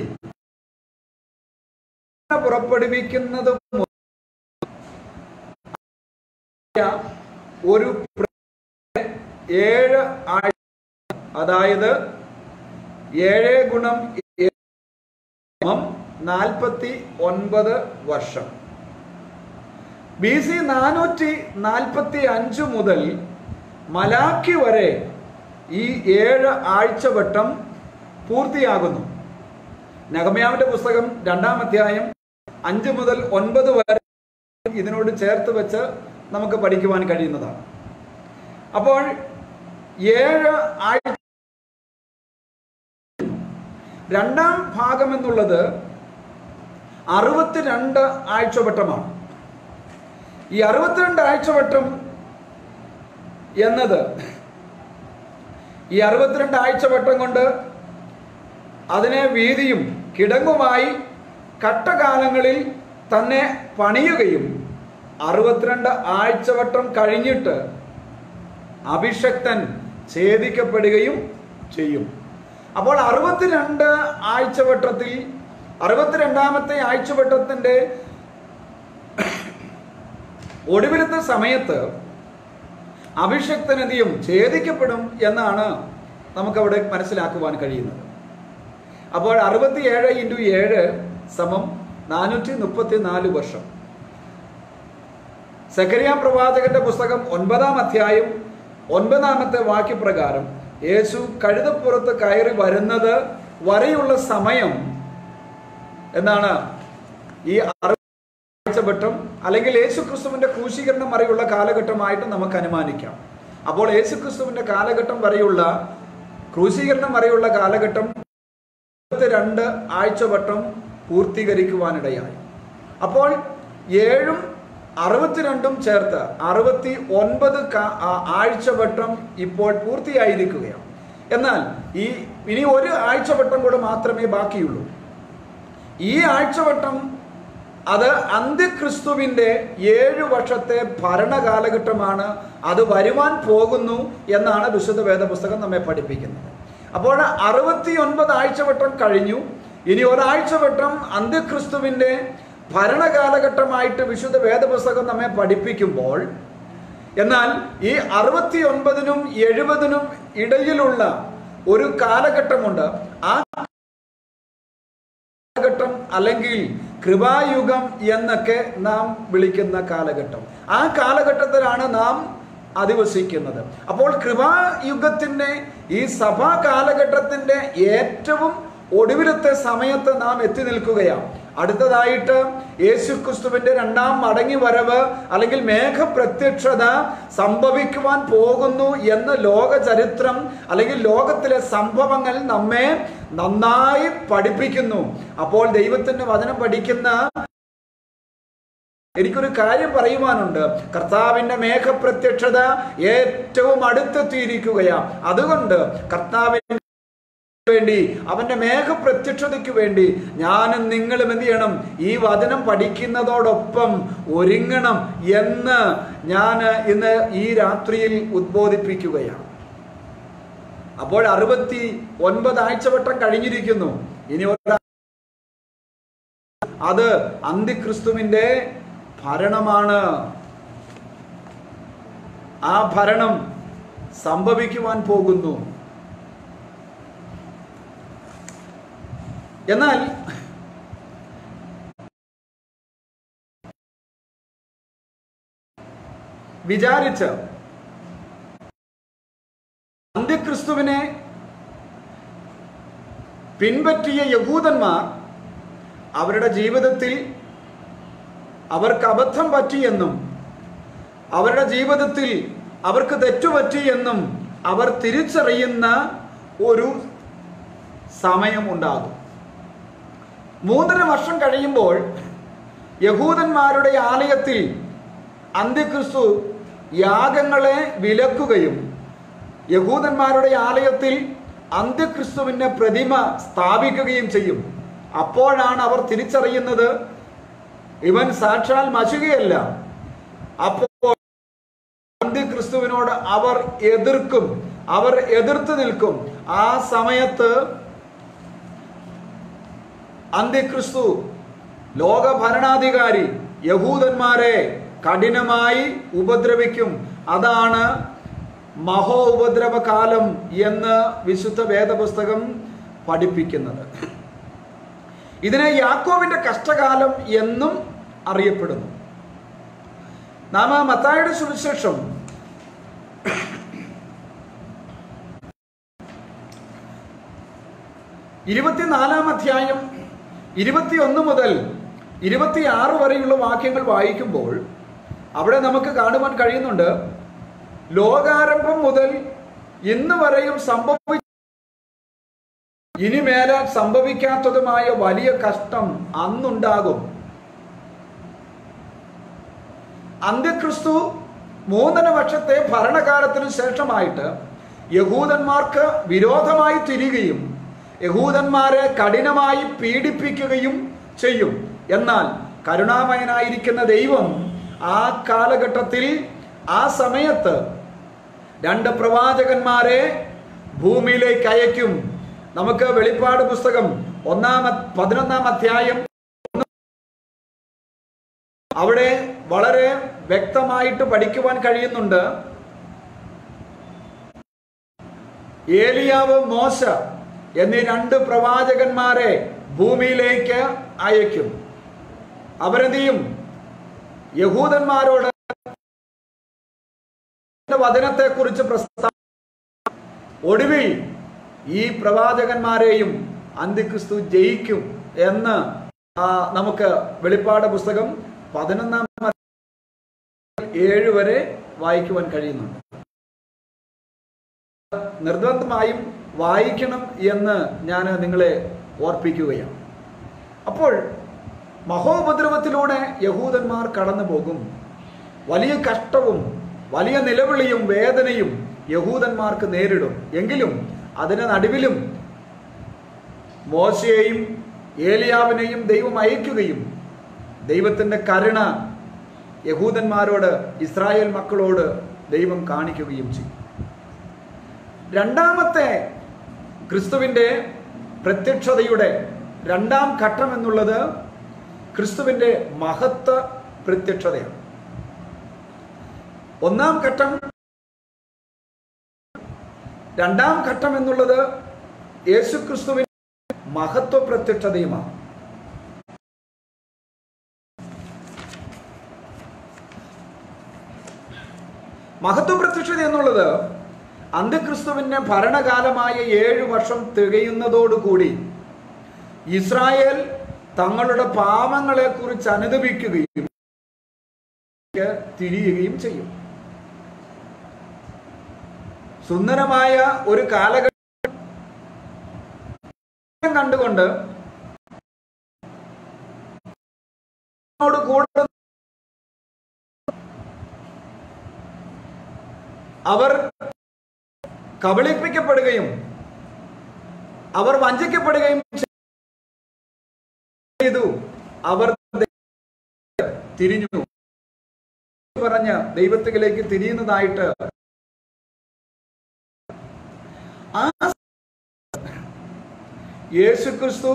S1: പുറപ്പെടുവിക്കുന്നത് മുതൽ ഒരു പ്ര- ഏഴ് ആഴ്ച അതായത് ഏഴ് ഗുണം നാൽപ്പത്തി ഒൻപത് വർഷം ബി സി നാനൂറ്റി നാൽപ്പത്തി അഞ്ച് മുതൽ മലാക്കി വരെ ഈ ഏഴ് ആഴ്ചവട്ടം പൂർത്തിയാകുന്നു നഗമയാവിന്റെ പുസ്തകം രണ്ടാം അധ്യായം അഞ്ച് മുതൽ ഒൻപത് വരെ ഇതിനോട് ചേർത്ത് വെച്ച് നമുക്ക് പഠിക്കുവാൻ കഴിയുന്നതാണ് അപ്പോൾ ഏഴ് ആഴ്ച രണ്ടാം ഭാഗം എന്നുള്ളത് അറുപത്തിരണ്ട് ആഴ്ചവട്ടമാണ് ഈ അറുപത്തിരണ്ട് ആഴ്ചവട്ടം എന്നത് ഈ അറുപത്തിരണ്ട് ആഴ്ചവട്ടം കൊണ്ട് അതിനെ വീതിയും കിടങ്ങുമായി കട്ടകാലങ്ങളിൽ തന്നെ പണിയുകയും അറുപത്തിരണ്ട് ആഴ്ചവട്ടം കഴിഞ്ഞിട്ട് അഭിഷക്തൻ ഛേദിക്കപ്പെടുകയും ചെയ്യും അപ്പോൾ അറുപത്തിരണ്ട് ആഴ്ചവട്ടത്തിൽ അറുപത്തിരണ്ടാമത്തെ ആഴ്ചവട്ടത്തിന്റെ ഒടുവിലത്തെ സമയത്ത് അഭിഷക്തനതിയും ഛേദിക്കപ്പെടും എന്നാണ് നമുക്കവിടെ മനസ്സിലാക്കുവാൻ കഴിയുന്നത് അപ്പോൾ അറുപത്തിയേഴ് ഇൻറ്റു ഏഴ് സമം നാനൂറ്റി മുപ്പത്തി നാല് വർഷം സക്കരിയ പ്രവാചകന്റെ പുസ്തകം ഒൻപതാം അധ്യായം ഒൻപതാമത്തെ വാക്യപ്രകാരം യേശു കഴുതപ്പുറത്ത് കയറി വരുന്നത് വരെയുള്ള സമയം എന്താണ് ഈ ആഴ്ചവട്ടം അല്ലെങ്കിൽ യേശു ക്രിസ്തുവിന്റെ ക്രൂശീകരണം വരെയുള്ള കാലഘട്ടമായിട്ട് നമുക്ക് അനുമാനിക്കാം അപ്പോൾ യേശു ക്രിസ്തുവിന്റെ കാലഘട്ടം വരെയുള്ള ക്രൂശീകരണം വരെയുള്ള കാലഘട്ടം രണ്ട് ആഴ്ചവട്ടം പൂർത്തീകരിക്കുവാനിടയായി അപ്പോൾ ഏഴും അറുപത്തിരണ്ടും ചേർത്ത് അറുപത്തി ഒൻപത് ആഴ്ചവട്ടം ഇപ്പോൾ പൂർത്തിയായിരിക്കുകയാണ് എന്നാൽ ഈ ഇനി ഒരു ആഴ്ചവട്ടം കൂടെ മാത്രമേ ബാക്കിയുള്ളൂ ഈ ആഴ്ചവട്ടം അത് അന്ത്യക്രിസ്തുവിന്റെ ഏഴു വർഷത്തെ ഭരണകാലഘട്ടമാണ് അത് വരുവാൻ പോകുന്നു എന്നാണ് വിശുദ്ധ വേദപുസ്തകം നമ്മെ പഠിപ്പിക്കുന്നത് അപ്പോൾ അറുപത്തി ഒൻപത് ആഴ്ചവട്ടം കഴിഞ്ഞു ഇനി ഒരാഴ്ചവട്ടം അന്ത്യക്രിസ്തുവിന്റെ ഭരണകാലഘട്ടമായിട്ട് വിശുദ്ധ വേദപുസ്തകം നമ്മെ പഠിപ്പിക്കുമ്പോൾ എന്നാൽ ഈ അറുപത്തി ഒൻപതിനും എഴുപതിനും ഇടയിലുള്ള ഒരു കാലഘട്ടമുണ്ട് ആ കാലഘട്ടം അല്ലെങ്കിൽ കൃപായുഗം എന്നൊക്കെ നാം വിളിക്കുന്ന കാലഘട്ടം ആ കാലഘട്ടത്തിലാണ് നാം അധിവസിക്കുന്നത് അപ്പോൾ കൃപായുഗത്തിന്റെ ഈ സഭാ കാലഘട്ടത്തിന്റെ ഏറ്റവും ഒടുവിലത്തെ സമയത്ത് നാം എത്തി നിൽക്കുകയാണ് അടുത്തതായിട്ട് യേശു ക്രിസ്തുവിന്റെ രണ്ടാം മടങ്ങി വരവ് അല്ലെങ്കിൽ മേഘപ്രത്യക്ഷത സംഭവിക്കുവാൻ പോകുന്നു എന്ന് ലോക ചരിത്രം അല്ലെങ്കിൽ ലോകത്തിലെ സംഭവങ്ങൾ നമ്മെ നന്നായി പഠിപ്പിക്കുന്നു അപ്പോൾ ദൈവത്തിന്റെ വചനം പഠിക്കുന്ന എനിക്കൊരു കാര്യം പറയുവാനുണ്ട് കർത്താവിന്റെ മേഘപ്രത്യക്ഷത ഏറ്റവും അടുത്തെത്തിയിരിക്കുകയാണ് അതുകൊണ്ട് കർത്താവിന് വേണ്ടി അവന്റെ മേഘപ്രത്യക്ഷതയ്ക്ക് വേണ്ടി ഞാനും നിങ്ങളും എന്ത് ചെയ്യണം ഈ വചനം പഠിക്കുന്നതോടൊപ്പം ഒരുങ്ങണം എന്ന് ഞാൻ ഇന്ന് ഈ രാത്രിയിൽ ഉദ്ബോധിപ്പിക്കുകയാണ് അപ്പോൾ അറുപത്തി ഒൻപത് ആഴ്ചവട്ടം കഴിഞ്ഞിരിക്കുന്നു ഇനി ഒരു അത് അന്തിക്രിസ്തുവിന്റെ ഭരണമാണ് ആ ഭരണം സംഭവിക്കുവാൻ പോകുന്നു എന്നാൽ വിചാരിച്ച് അന്ത്യക്രിസ്തുവിനെ പിൻപറ്റിയ യഹൂദന്മാർ അവരുടെ ജീവിതത്തിൽ അവർക്ക് അബദ്ധം പറ്റിയെന്നും അവരുടെ ജീവിതത്തിൽ അവർക്ക് തെറ്റുപറ്റിയെന്നും അവർ തിരിച്ചറിയുന്ന ഒരു സമയമുണ്ടാകും മൂന്നര വർഷം കഴിയുമ്പോൾ യഹൂദന്മാരുടെ ആലയത്തിൽ അന്ത്യക്രിസ്തു യാഗങ്ങളെ വിലക്കുകയും യഹൂദന്മാരുടെ ആലയത്തിൽ അന്ത്യക്രിസ്തുവിന്റെ പ്രതിമ സ്ഥാപിക്കുകയും ചെയ്യും അപ്പോഴാണ് അവർ തിരിച്ചറിയുന്നത് ഇവൻ സാക്ഷാൽ മശുകയല്ല അപ്പോൾ അന്ത്യക്രിസ്തുവിനോട് അവർ എതിർക്കും അവർ എതിർത്ത് നിൽക്കും ആ സമയത്ത് അന്ത്യക്രിസ്തു ലോക ഭരണാധികാരി യഹൂദന്മാരെ കഠിനമായി ഉപദ്രവിക്കും അതാണ് മഹോ ഉപദ്രവകാലം എന്ന് വിശുദ്ധ വേദപുസ്തകം പഠിപ്പിക്കുന്നത് ഇതിനെ യാക്കോവിന്റെ കഷ്ടകാലം എന്നും അറിയപ്പെടുന്നു നാം ആ മത്തായുടെ സുവിശേഷം ഇരുപത്തിനാലാം അധ്യായം ഇരുപത്തിയൊന്ന് മുതൽ ഇരുപത്തിയാറ് വരെയുള്ള വാക്യങ്ങൾ വായിക്കുമ്പോൾ അവിടെ നമുക്ക് കാണുവാൻ കഴിയുന്നുണ്ട് ലോകാരംഭം മുതൽ ഇന്ന് വരെയും സംഭവി ഇനിമേലെ സംഭവിക്കാത്തതുമായ വലിയ കഷ്ടം അന്നുണ്ടാകും അന്ത്യക്രിസ്തു മൂന്നര വർഷത്തെ ഭരണകാലത്തിനു ശേഷമായിട്ട് യഹൂദന്മാർക്ക് വിരോധമായി തിരികുകയും യഹൂദന്മാരെ കഠിനമായി പീഡിപ്പിക്കുകയും ചെയ്യും എന്നാൽ കരുണാമയനായിരിക്കുന്ന ദൈവം ആ കാലഘട്ടത്തിൽ ആ സമയത്ത് രണ്ട് പ്രവാചകന്മാരെ ഭൂമിയിലേക്ക് അയക്കും നമുക്ക് വെളിപ്പാട് പുസ്തകം ഒന്നാം പതിനൊന്നാം അധ്യായം അവിടെ വളരെ വ്യക്തമായിട്ട് പഠിക്കുവാൻ കഴിയുന്നുണ്ട് ഏലിയാവ് മോശ എന്നീ രണ്ട് പ്രവാചകന്മാരെ ഭൂമിയിലേക്ക് അയക്കും അവരെന്ത് ചെയ്യും യഹൂദന്മാരോട് വചനത്തെ കുറിച്ച് പ്രസ്താവ ഒടുവിൽ ഈ പ്രവാചകന്മാരെയും അന്തിക്രിസ്തു ജയിക്കും എന്ന് ആ, നമുക്ക് വെളിപ്പാട് പുസ്തകം പതിനൊന്നാം ഏഴ് വരെ വായിക്കുവാൻ കഴിയുന്നുണ്ട് നിർബന്ധമായും വായിക്കണം എന്ന് ഞാൻ നിങ്ങളെ ഓർപ്പിക്കുകയാണ് അപ്പോൾ മഹോപദ്രവത്തിലൂടെ യഹൂദന്മാർ കടന്നു പോകും വലിയ കഷ്ടവും വലിയ നിലവിളിയും വേദനയും യഹൂദന്മാർക്ക് നേരിടും എങ്കിലും അതിന് നടുവിലും മോശയെയും ഏലിയാവിനെയും ദൈവം അയക്കുകയും ദൈവത്തിൻ്റെ കരുണ യഹൂദന്മാരോട് ഇസ്രായേൽ മക്കളോട് ദൈവം കാണിക്കുകയും ചെയ്യും രണ്ടാമത്തെ ക്രിസ്തുവിൻ്റെ പ്രത്യക്ഷതയുടെ രണ്ടാം ഘട്ടം എന്നുള്ളത് ക്രിസ്തുവിൻ്റെ മഹത്വ പ്രത്യക്ഷതയാണ് ഒന്നാം ഘട്ടം രണ്ടാം ഘട്ടം എന്നുള്ളത് യേശു ക്രിസ്തുവിന്റെ മഹത്വ പ്രത്യക്ഷതയുമാണ് മഹത്വ പ്രത്യക്ഷത എന്നുള്ളത് അന്ത്യക്രിസ്തുവിന്റെ ഭരണകാലമായ ഏഴ് വർഷം തികയുന്നതോടുകൂടി ഇസ്രായേൽ തങ്ങളുടെ പാപങ്ങളെ കുറിച്ച് അനുദപിക്കുകയും തിരിയുകയും ചെയ്യും സുന്ദരമായ ഒരു കാലഘട്ടം കണ്ടുകൊണ്ട് ോട് കൂടെ അവർ കബളിപ്പിക്കപ്പെടുകയും അവർ വഞ്ചിക്കപ്പെടുകയും ചെയ്തു അവർ തിരിഞ്ഞു പറഞ്ഞ് ദൈവത്തിലേക്ക് തിരിയുന്നതായിട്ട് ആ യേശു ക്രിസ്തു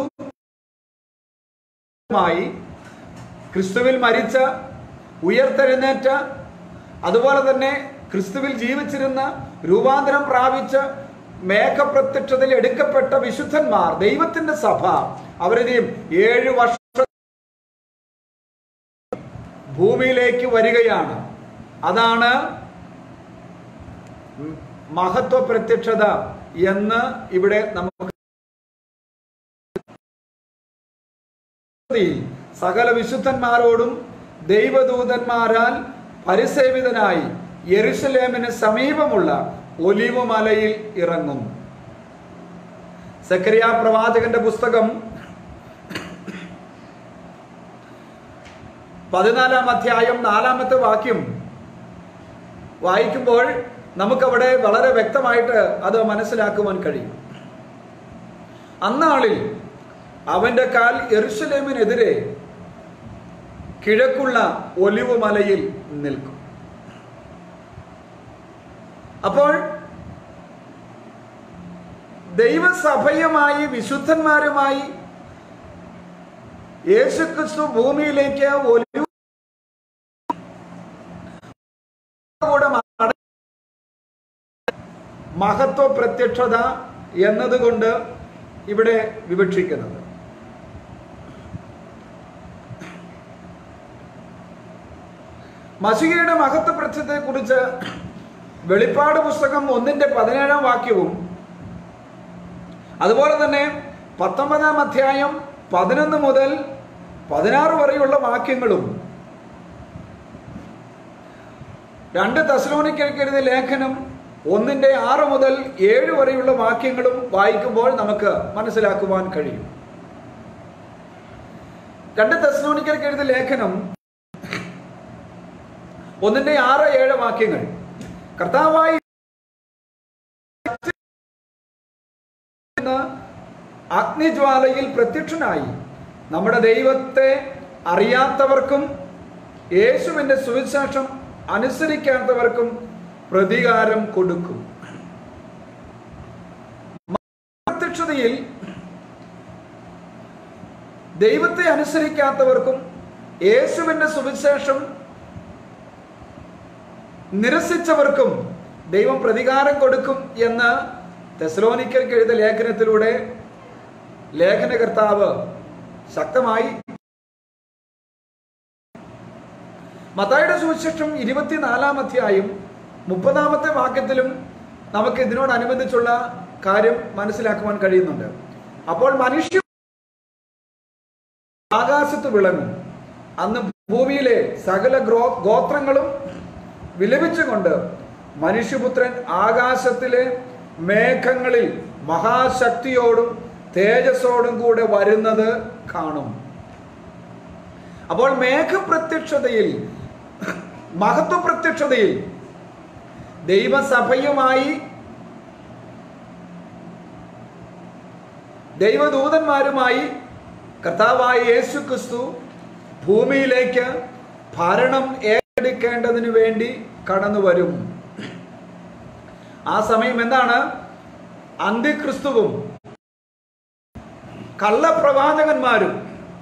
S1: ക്രിസ്തുവിൽ മരിച്ച ഉയർത്തെഴുന്നേറ്റ അതുപോലെ തന്നെ ക്രിസ്തുവിൽ ജീവിച്ചിരുന്ന രൂപാന്തരം പ്രാപിച്ച് മേഘപ്രത്യക്ഷതയിൽ എടുക്കപ്പെട്ട വിശുദ്ധന്മാർ ദൈവത്തിന്റെ സഭ അവരിനെയും ഏഴ് വർഷം ഭൂമിയിലേക്ക് വരികയാണ് അതാണ് മഹത്വ പ്രത്യക്ഷത എന്ന് ഇവിടെ നമുക്ക് സകല വിശുദ്ധന്മാരോടും ദൈവദൂതന്മാരാൽ പരിസേവിതനായി യെരുസലേമിന് സമീപമുള്ള ഒലിവ് മലയിൽ ഇറങ്ങും സക്രിയ പ്രവാചകന്റെ പുസ്തകം പതിനാലാം അധ്യായം നാലാമത്തെ വാക്യം വായിക്കുമ്പോൾ നമുക്കവിടെ വളരെ വ്യക്തമായിട്ട് അത് മനസ്സിലാക്കുവാൻ കഴിയും അന്നാളിൽ അവന്റെ കാൽ എറുസലേമിനെതിരെ കിഴക്കുള്ള ഒലിവ് മലയിൽ നിൽക്കും അപ്പോൾ ദൈവസഭയുമായി വിശുദ്ധന്മാരുമായി യേശുക്രിസ്തു ഭൂമിയിലേക്ക് ഒലിവ് കൂടെ മഹത്വ പ്രത്യക്ഷത എന്നതുകൊണ്ട് ഇവിടെ വിവക്ഷിക്കുന്നത് മഷികയുടെ മഹത്വ പ്രത്യക്ഷത്തെ കുറിച്ച് വെളിപ്പാട് പുസ്തകം ഒന്നിന്റെ പതിനേഴാം വാക്യവും അതുപോലെ തന്നെ പത്തൊമ്പതാം അധ്യായം പതിനൊന്ന് മുതൽ പതിനാറ് വരെയുള്ള വാക്യങ്ങളും രണ്ട് തെസലോണിക്കർക്ക് എഴുതിയ ലേഖനം ഒന്നിന്റെ ആറ് മുതൽ ഏഴ് വരെയുള്ള വാക്യങ്ങളും വായിക്കുമ്പോൾ നമുക്ക് മനസ്സിലാക്കുവാൻ കഴിയും രണ്ട് തെസലോണിക്കർക്ക് എഴുതിയ ലേഖനം ഒന്നിന്റെ ആറ് ഏഴ് വാക്യങ്ങൾ കർത്താവായി അഗ്നിജ്വാലയിൽ പ്രത്യക്ഷനായി നമ്മുടെ ദൈവത്തെ അറിയാത്തവർക്കും യേശുവിന്റെ സുവിശേഷം അനുസരിക്കാത്തവർക്കും പ്രതികാരം കൊടുക്കും പ്രത്യക്ഷതയിൽ ദൈവത്തെ അനുസരിക്കാത്തവർക്കും യേശുവിന്റെ സുവിശേഷം നിരസിച്ചവർക്കും ദൈവം പ്രതികാരം കൊടുക്കും എന്ന് തെസലോനിക്കർക്ക് എഴുതിയ ലേഖനത്തിലൂടെ ലേഖനകർത്താവ് ശക്തമായി മത്തായുടെ സുവിശേഷം ഇരുപത്തിനാലാം അധ്യായം മുപ്പതാമത്തെ വാക്യത്തിലും നമുക്ക് ഇതിനോടനുബന്ധിച്ചുള്ള കാര്യം മനസ്സിലാക്കുവാൻ കഴിയുന്നുണ്ട് അപ്പോൾ മനുഷ്യ ആകാശത്ത് വിളങ്ങും അന്ന് ഭൂമിയിലെ സകല ഗ്രോ ഗോത്രങ്ങളും വിലപിച്ചുകൊണ്ട് മനുഷ്യപുത്രൻ ആകാശത്തിലെ മേഘങ്ങളിൽ മഹാശക്തിയോടും തേജസ്സോടും കൂടെ വരുന്നത് കാണും അപ്പോൾ മേഘപ്രത്യക്ഷതയിൽ മഹത്വ പ്രത്യക്ഷതയിൽ ദൈവസഭയുമായി ദൈവദൂതന്മാരുമായി കർത്താവായ യേശു ക്രിസ്തു ഭൂമിയിലേക്ക് ഭരണം ഏറ്റെടുക്കേണ്ടതിന് വേണ്ടി കടന്നു വരും ആ സമയം എന്താണ് അന്ത്യക്രിസ്തുവും കള്ളപ്രവാചകന്മാരും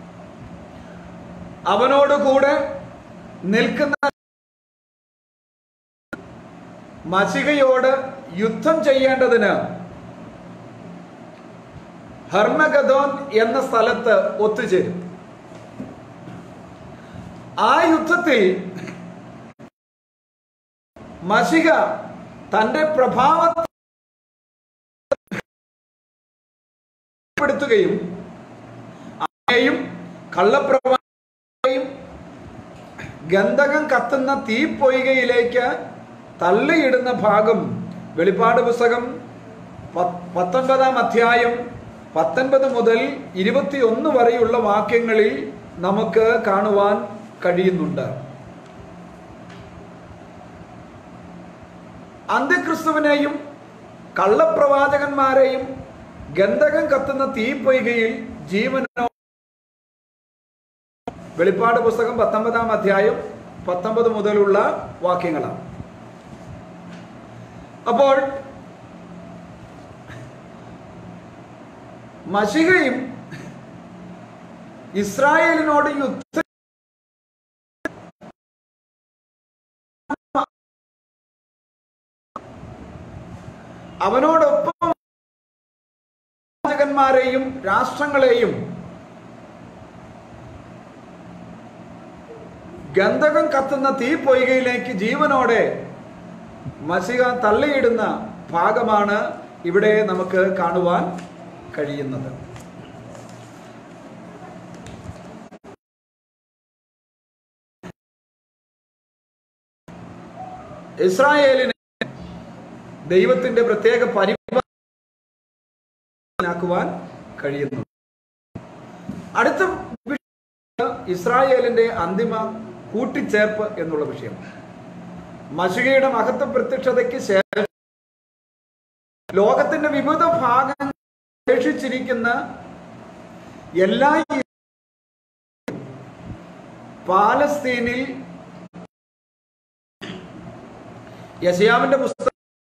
S1: അവനോടുകൂടെ നിൽക്കുന്ന മസികയോട് യുദ്ധം ചെയ്യേണ്ടതിന് ഹർമഗദോൻ എന്ന സ്ഥലത്ത് ഒത്തുചേരും ആ യുദ്ധത്തിൽ മഷിക തന്റെ പ്രഭാവപ്പെടുത്തുകയും ആയെയും കള്ളപ്രവായും ഗന്ധകം കത്തുന്ന തീപ്പൊയ്കയിലേക്ക് തള്ളിയിടുന്ന ഭാഗം വെളിപ്പാട് പുസ്തകം പത്ത് പത്തൊൻപതാം അധ്യായം പത്തൊൻപത് മുതൽ ഇരുപത്തിയൊന്ന് വരെയുള്ള വാക്യങ്ങളിൽ നമുക്ക് കാണുവാൻ കഴിയുന്നുണ്ട് അന്ത്യക്രിസ്തുവിനെയും കള്ളപ്രവാചകന്മാരെയും ഗന്ധകം കത്തുന്ന തീപ്പൊയ്കയിൽ ജീവനോ വെളിപ്പാട് പുസ്തകം പത്തൊമ്പതാം അധ്യായം പത്തൊമ്പത് മുതലുള്ള വാക്യങ്ങളാണ് അപ്പോൾ മഷികയും ഇസ്രായേലിനോട് യുദ്ധ അവനോടൊപ്പം രാജകന്മാരെയും രാഷ്ട്രങ്ങളെയും ഗന്ധകം കത്തുന്ന തീ പൊയ്കയിലേക്ക് ജീവനോടെ മസിക തള്ളിയിടുന്ന ഭാഗമാണ് ഇവിടെ നമുക്ക് കാണുവാൻ കഴിയുന്നത് ഇസ്രായേലിനെ ദൈവത്തിന്റെ പ്രത്യേക പരിപാലനാക്കുവാൻ കഴിയുന്നു അടുത്ത വിഷയം ഇസ്രായേലിന്റെ അന്തിമ കൂട്ടിച്ചേർപ്പ് എന്നുള്ള വിഷയം മഷികയുടെ മഹത്വ പ്രത്യക്ഷതയ്ക്ക് ശേഷം ലോകത്തിന്റെ വിവിധ ഭാഗങ്ങൾ ശേഷിച്ചിരിക്കുന്ന എല്ലാ പാലസ്തീനിൽ യശയാവിന്റെ പുസ്തകം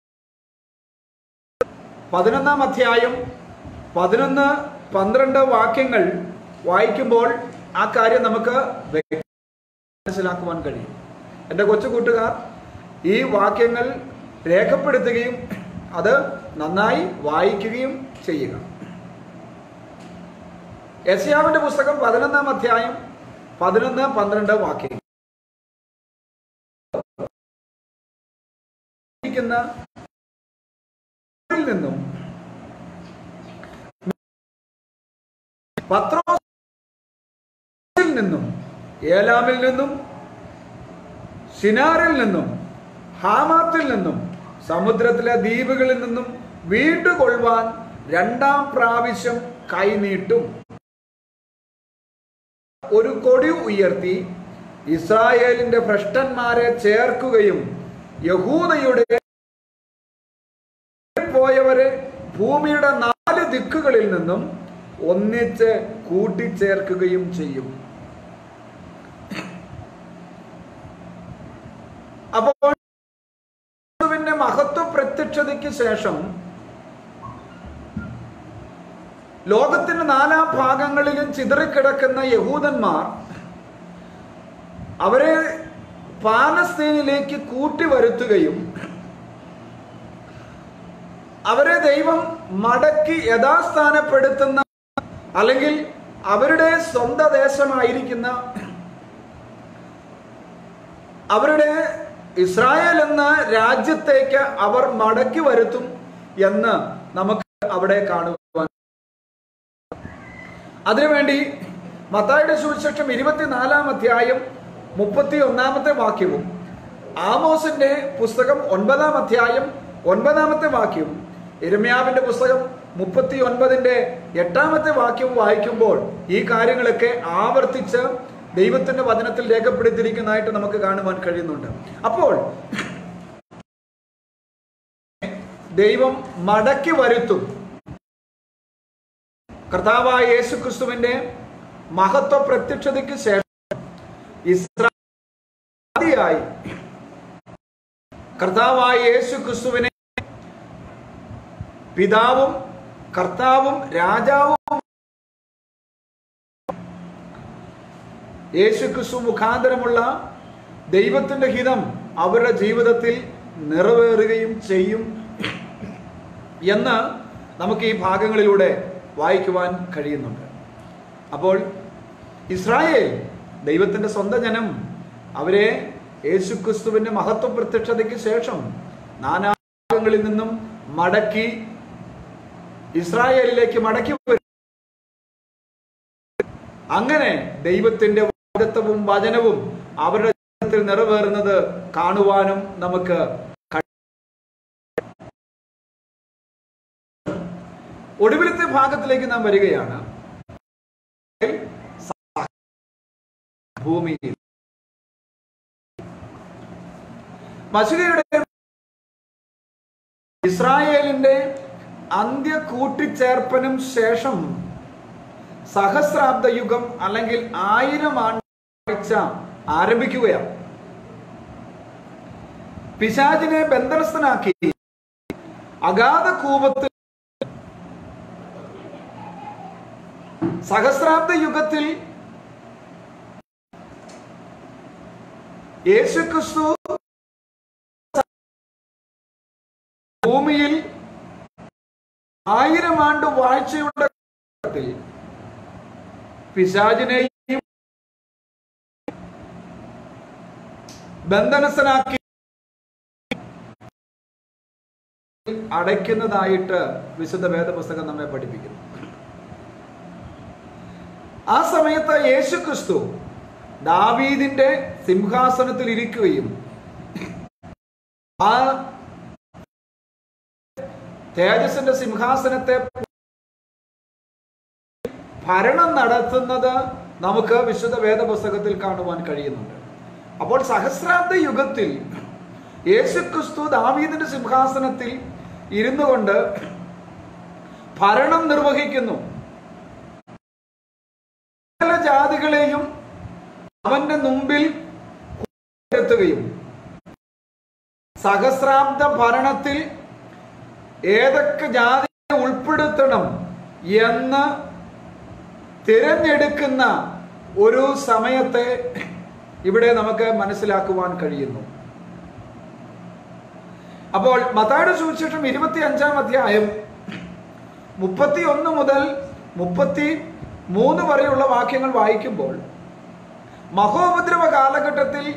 S1: പതിനൊന്നാം അധ്യായം പതിനൊന്ന് പന്ത്രണ്ട് വാക്യങ്ങൾ വായിക്കുമ്പോൾ ആ കാര്യം നമുക്ക് മനസ്സിലാക്കുവാൻ കഴിയും എൻ്റെ കൊച്ചു കൂട്ടുകാർ ഈ വാക്യങ്ങൾ രേഖപ്പെടുത്തുകയും അത് നന്നായി വായിക്കുകയും ചെയ്യുക യശയാവിന്റെ പുസ്തകം പതിനൊന്നാം അധ്യായം പതിനൊന്ന് പന്ത്രണ്ട് വാക്യം ഇരിക്കുന്ന നിന്നും പത്രോസിൽ നിന്നും ഏലാമിൽ നിന്നും ഷിനാറിൽ നിന്നും ഹാമാത്തിൽ നിന്നും സമുദ്രത്തിലെ ദ്വീപുകളിൽ നിന്നും വീണ്ടുകൊള്ളുവാൻ രണ്ടാം പ്രാവശ്യം കൈനീട്ടും ഒരു കൊടി ഉയർത്തി ഇസ്രായേലിന്റെ ഭ്രഷ്ടന്മാരെ ചേർക്കുകയും യഹൂദയുടെ പോയവരെ ഭൂമിയുടെ നാല് ദിക്കുകളിൽ നിന്നും ഒന്നിച്ച് കൂട്ടിച്ചേർക്കുകയും ചെയ്യും അപ്പോൾ ക്രിസ്തുവിന്റെ മഹത്വ പ്രത്യക്ഷതയ്ക്ക് ശേഷം ലോകത്തിന്റെ നാലാ ഭാഗങ്ങളിലും ചിതറിക്കിടക്കുന്ന യഹൂദന്മാർ അവരെ പാലസ്തീനിലേക്ക് കൂട്ടിവരുത്തുകയും അവരെ ദൈവം മടക്കി യഥാസ്ഥാനപ്പെടുത്തുന്ന അല്ലെങ്കിൽ അവരുടെ സ്വന്തം ദേശമായിരിക്കുന്ന അവരുടെ ഇസ്രായേൽ എന്ന രാജ്യത്തേക്ക് അവർ മടക്കി വരുത്തും എന്ന് നമുക്ക് അവിടെ കാണുവാൻ അതിനുവേണ്ടി മത്തായുടെ സുവിശേഷം ഇരുപത്തിനാലാം അധ്യായം മുപ്പത്തി ഒന്നാമത്തെ വാക്യവും ആമോസിന്റെ പുസ്തകം ഒൻപതാം അധ്യായം ഒൻപതാമത്തെ വാക്യവും ഇരമ്യാവിന്റെ പുസ്തകം മുപ്പത്തി ഒൻപതിന്റെ എട്ടാമത്തെ വാക്യവും വായിക്കുമ്പോൾ ഈ കാര്യങ്ങളൊക്കെ ആവർത്തിച്ച് ദൈവത്തിന്റെ വചനത്തിൽ രേഖപ്പെടുത്തിയിരിക്കുന്നതായിട്ട് നമുക്ക് കാണുവാൻ കഴിയുന്നുണ്ട് അപ്പോൾ ദൈവം മടക്കി വരുത്തും കർത്താവായ യേശു ക്രിസ്തുവിന്റെ മഹത്വ പ്രത്യക്ഷതയ്ക്ക് ശേഷം ഇസ്രായി കർത്താവായ യേശു ക്രിസ്തുവിനെ പിതാവും കർത്താവും രാജാവും യേശു ക്രിസ്തു മുഖാന്തരമുള്ള ദൈവത്തിന്റെ ഹിതം അവരുടെ ജീവിതത്തിൽ നിറവേറുകയും ചെയ്യും എന്ന് നമുക്ക് ഈ ഭാഗങ്ങളിലൂടെ വായിക്കുവാൻ കഴിയുന്നുണ്ട് അപ്പോൾ ഇസ്രായേൽ ദൈവത്തിന്റെ സ്വന്തം ജനം അവരെ യേശുക്രിസ്തുവിന്റെ മഹത്വ പ്രത്യക്ഷതയ്ക്ക് ശേഷം നാനാ ഭാഗങ്ങളിൽ നിന്നും മടക്കി ഇസ്രായേലിലേക്ക് മടക്കി വരും അങ്ങനെ ദൈവത്തിന്റെ വാദത്വവും വചനവും അവരുടെ ജീവിതത്തിൽ നിറവേറുന്നത് കാണുവാനും നമുക്ക് ഒടുവിലത്തെ ഭാഗത്തിലേക്ക് നാം വരികയാണ് ഭൂമിയിൽ മസുരയുടെ ഇസ്രായേലിന്റെ അന്ത്യ കൂട്ടിച്ചേർപ്പനും ശേഷം സഹസ്രാബ്ദ യുഗം അല്ലെങ്കിൽ ആയിരം ആഴ്ച ആരംഭിക്കുകയാണ് പിശാചിനെ ബന്ധനസ്ഥനാക്കി അഗാധ കൂപത്തിൽ സഹസ്രാബ്ദ യുഗത്തിൽ യേശുക്രിസ്തു ഭൂമിയിൽ ആയിരം ആണ്ട് വാഴ്ചയുടെ കാലത്തിൽ പിശാചിനെയും ബന്ധനസ്ഥനാക്കി അടയ്ക്കുന്നതായിട്ട് വിശുദ്ധ വേദപുസ്തകം നമ്മെ പഠിപ്പിക്കുന്നു ആ സമയത്ത് യേശു ക്രിസ്തു ദാവീദിന്റെ സിംഹാസനത്തിൽ ഇരിക്കുകയും ആ തേജസിന്റെ സിംഹാസനത്തെ ഭരണം നടത്തുന്നത് നമുക്ക് വിശുദ്ധ വേദപുസ്തകത്തിൽ കാണുവാൻ കഴിയുന്നുണ്ട് അപ്പോൾ സഹസ്രാബ്ദ യുഗത്തിൽ യേശുക്രിസ്തു ദാവീദിന്റെ സിംഹാസനത്തിൽ ഇരുന്നു കൊണ്ട് ഭരണം നിർവഹിക്കുന്നു സകല ജാതികളെയും അവന്റെ മുമ്പിൽ എത്തുകയും സഹസ്രാബ്ദ ഭരണത്തിൽ ഏതൊക്കെ ജാതിയെ ഉൾപ്പെടുത്തണം എന്ന് തിരഞ്ഞെടുക്കുന്ന ഒരു സമയത്തെ ഇവിടെ നമുക്ക് മനസ്സിലാക്കുവാൻ കഴിയുന്നു അപ്പോൾ മത്തായുടെ സുവിശേഷം ഇരുപത്തി അഞ്ചാം അധ്യായം മുപ്പത്തി ഒന്ന് മുതൽ മുപ്പത്തി മൂന്ന് വരെയുള്ള വാക്യങ്ങൾ വായിക്കുമ്പോൾ മഹോപദ്രവ കാലഘട്ടത്തിൽ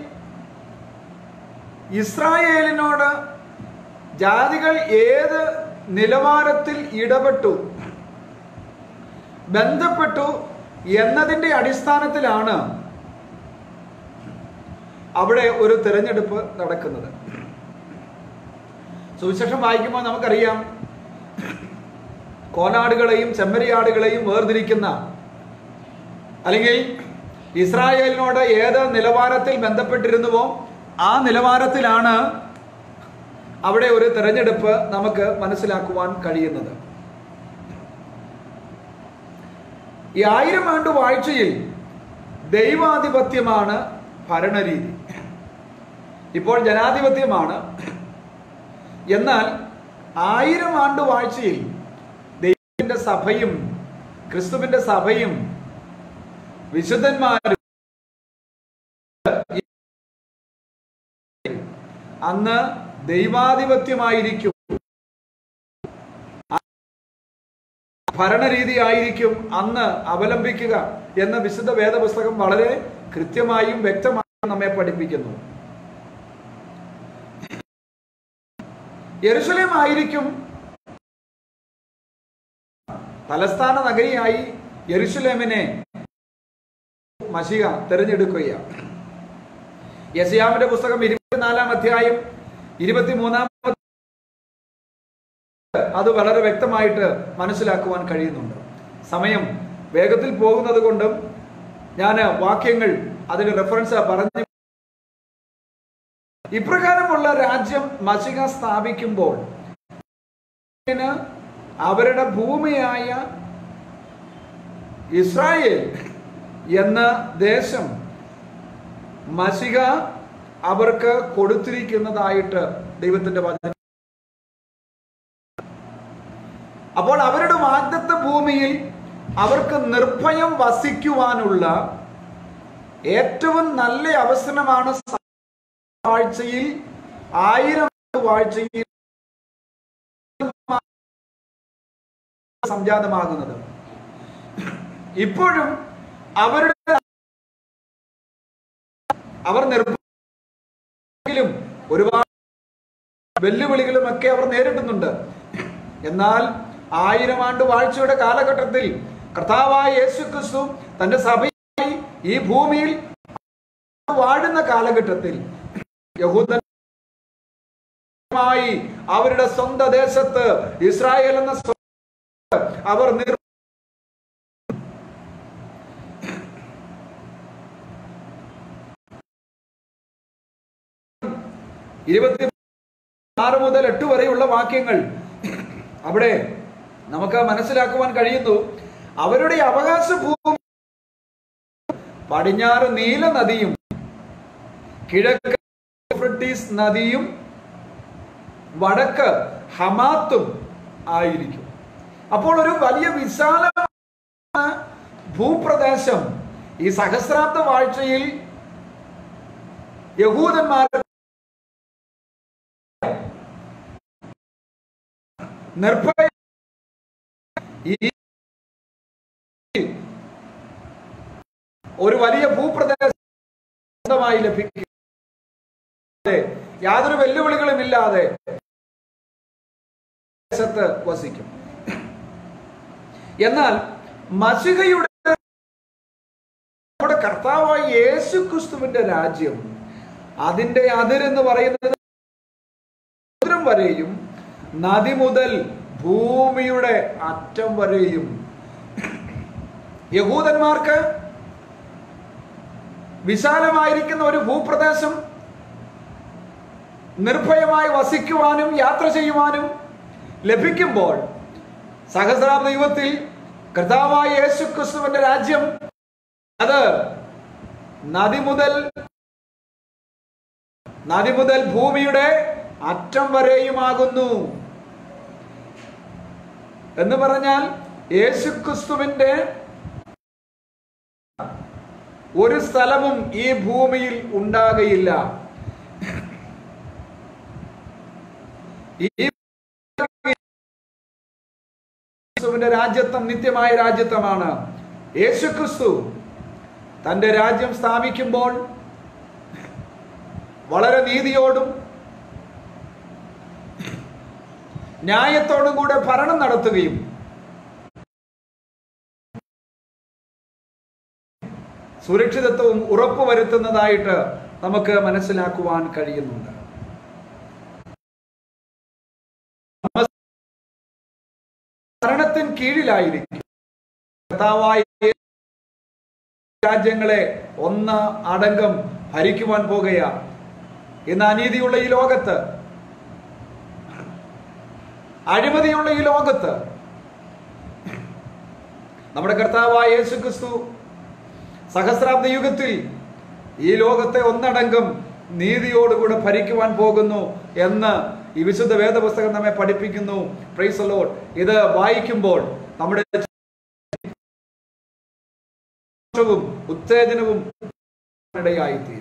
S1: ഇസ്രായേലിനോട് ജാതികൾ ഏത് നിലവാരത്തിൽ ഇടപെട്ടു ബന്ധപ്പെട്ടു എന്നതിൻ്റെ അടിസ്ഥാനത്തിലാണ് അവിടെ ഒരു തിരഞ്ഞെടുപ്പ് നടക്കുന്നത് സുവിശേഷം വായിക്കുമ്പോൾ നമുക്കറിയാം കോലാടുകളെയും ചെമ്മരിയാടുകളെയും വേർതിരിക്കുന്ന അല്ലെങ്കിൽ ഇസ്രായേലിനോട് ഏത് നിലവാരത്തിൽ ബന്ധപ്പെട്ടിരുന്നുവോ ആ നിലവാരത്തിലാണ് അവിടെ ഒരു തിരഞ്ഞെടുപ്പ് നമുക്ക് മനസ്സിലാക്കുവാൻ കഴിയുന്നത് ഈ ആയിരം ആണ്ട് വാഴ്ചയിൽ ദൈവാധിപത്യമാണ് ഭരണരീതി ഇപ്പോൾ ജനാധിപത്യമാണ് എന്നാൽ ആയിരം ആണ്ട് വാഴ്ചയിൽ ദൈവത്തിന്റെ സഭയും ക്രിസ്തുവിന്റെ സഭയും വിശുദ്ധന്മാരും അന്ന് ദൈവാധിപത്യമായിരിക്കും ഭരണരീതി ആയിരിക്കും അന്ന് അവലംബിക്കുക എന്ന് വിശുദ്ധ വേദപുസ്തകം വളരെ കൃത്യമായും വ്യക്തമായും നമ്മെ പഠിപ്പിക്കുന്നു യെരുസലേം ആയിരിക്കും തലസ്ഥാന നഗരിയായി യെരുസലേമിനെ മഷിക തിരഞ്ഞെടുക്കുകയാണ് യസിയാമിന്റെ പുസ്തകം ഇരുപത്തിനാലാം അധ്യായം ഇരുപത്തിമൂന്നാം അത് വളരെ വ്യക്തമായിട്ട് മനസ്സിലാക്കുവാൻ കഴിയുന്നുണ്ട് സമയം വേഗത്തിൽ പോകുന്നത് കൊണ്ടും ഞാൻ വാക്യങ്ങൾ അതിന് റെഫറൻസ് പറഞ്ഞു ഇപ്രകാരമുള്ള രാജ്യം മഷിക സ്ഥാപിക്കുമ്പോൾ ഇതിന് അവരുടെ ഭൂമിയായ ഇസ്രായേൽ എന്ന ദേശം മഷിക അവർക്ക് കൊടുത്തിരിക്കുന്നതായിട്ട് ദൈവത്തിന്റെ വചനം അപ്പോൾ അവരുടെ വാഗ്ദത്ത ഭൂമിയിൽ അവർക്ക് നിർഭയം വസിക്കുവാനുള്ള ഏറ്റവും നല്ല അവസരമാണ് വാഴ്ചയിൽ ആയിരം വാഴ്ചയിൽ സംജാതമാകുന്നത് ഇപ്പോഴും അവരുടെ അവർ നിർഭയം ഒരുപാട് വെല്ലുവിളികളും ഒക്കെ അവർ നേരിടുന്നുണ്ട് എന്നാൽ ആയിരം ആണ്ട് വാഴ്ചയുടെ കാലഘട്ടത്തിൽ കർത്താവായ യേശു ക്രിസ്തു തന്റെ സഭയായി ഈ ഭൂമിയിൽ വാഴുന്ന കാലഘട്ടത്തിൽ യഹൂദമായി അവരുടെ സ്വന്തം ദേശത്ത് ഇസ്രായേൽ എന്ന സ്വ- അവർ നിർ ഇരുപത്തി ആറ് മുതൽ എട്ട് വരെയുള്ള വാക്യങ്ങൾ അവിടെ നമുക്ക് മനസ്സിലാക്കുവാൻ കഴിയുന്നു അവരുടെ അവകാശ ഭൂമി പടിഞ്ഞാറ് നീല നദിയും കിഴക്ക് യൂഫ്രട്ടീസ് നദിയും വടക്ക് ഹമാത്തും ആയിരിക്കും അപ്പോൾ ഒരു വലിയ വിശാലമായ ഭൂപ്രദേശം ഈ സഹസ്രാബ്ദ വാഴ്ചയിൽ യഹൂദന്മാർ നിർഭയ ഈ ഒരു വലിയ ഭൂപ്രദേശമായി ലഭിക്കും അതെ, യാതൊരു വെല്ലുവിളികളും ഇല്ലാതെ ദേശത്ത് വസിക്കും എന്നാൽ മസികയുടെ നമ്മുടെ കർത്താവായ യേശു ക്രിസ്തുവിന്റെ രാജ്യം അതിന്റെ അതിരെന്ന് പറയുന്നത് സമുദ്രം വരെയും നദി മുതൽ ഭൂമിയുടെ അറ്റം വരെയും യഹൂദന്മാർക്ക് വിശാലമായിരിക്കുന്ന ഒരു ഭൂപ്രദേശം നിർഭയമായി വസിക്കുവാനും യാത്ര ചെയ്യുവാനും ലഭിക്കുമ്പോൾ സഹസ്രാബ്ദ യുഗത്തിൽ കർത്താവായ യേശു ക്രിസ്തുവിന്റെ രാജ്യം അത് നദി മുതൽ നദി മുതൽ ഭൂമിയുടെ അറ്റം വരെയുമാകുന്നു എന്ന് പറഞ്ഞാൽ യേശുക്രിസ്തുവിന്റെ ഒരു സ്ഥലവും ഈ ഭൂമിയിൽ ഉണ്ടാകയില്ല ഈ യേശുവിന്റെ രാജ്യത്വം നിത്യമായ രാജ്യത്വമാണ് യേശു ക്രിസ്തു തന്റെ രാജ്യം സ്ഥാപിക്കുമ്പോൾ വളരെ നീതിയോടും ന്യായത്തോടും കൂടെ ഭരണം നടത്തുകയും സുരക്ഷിതത്വവും ഉറപ്പുവരുത്തുന്നതായിട്ട് നമുക്ക് മനസ്സിലാക്കുവാൻ കഴിയുന്നുണ്ട് ഭരണത്തിന് കീഴിലായിരിക്കും കർത്താവായ രാജ്യങ്ങളെ ഒന്ന് അടങ്കം ഭരിക്കുവാൻ പോകുകയാ ഇന്ന് അനീതിയുള്ള ഈ ലോകത്ത് അഴിമതിയുള്ള ഈ ലോകത്ത് നമ്മുടെ കർത്താവായ യേശു ക്രിസ്തു സഹസ്രാബ്ദ യുഗത്തിൽ ഈ ലോകത്തെ ഒന്നടങ്കം നീതിയോടുകൂടെ ഭരിക്കുവാൻ പോകുന്നു എന്ന് ഈ വിശുദ്ധ വേദപുസ്തകം നമ്മെ പഠിപ്പിക്കുന്നു പ്രൈസ് ലോഡ് ഇത് വായിക്കുമ്പോൾ നമ്മുടെ സന്തോഷവും ഉത്തേജനവും ഇടയായിത്തീരും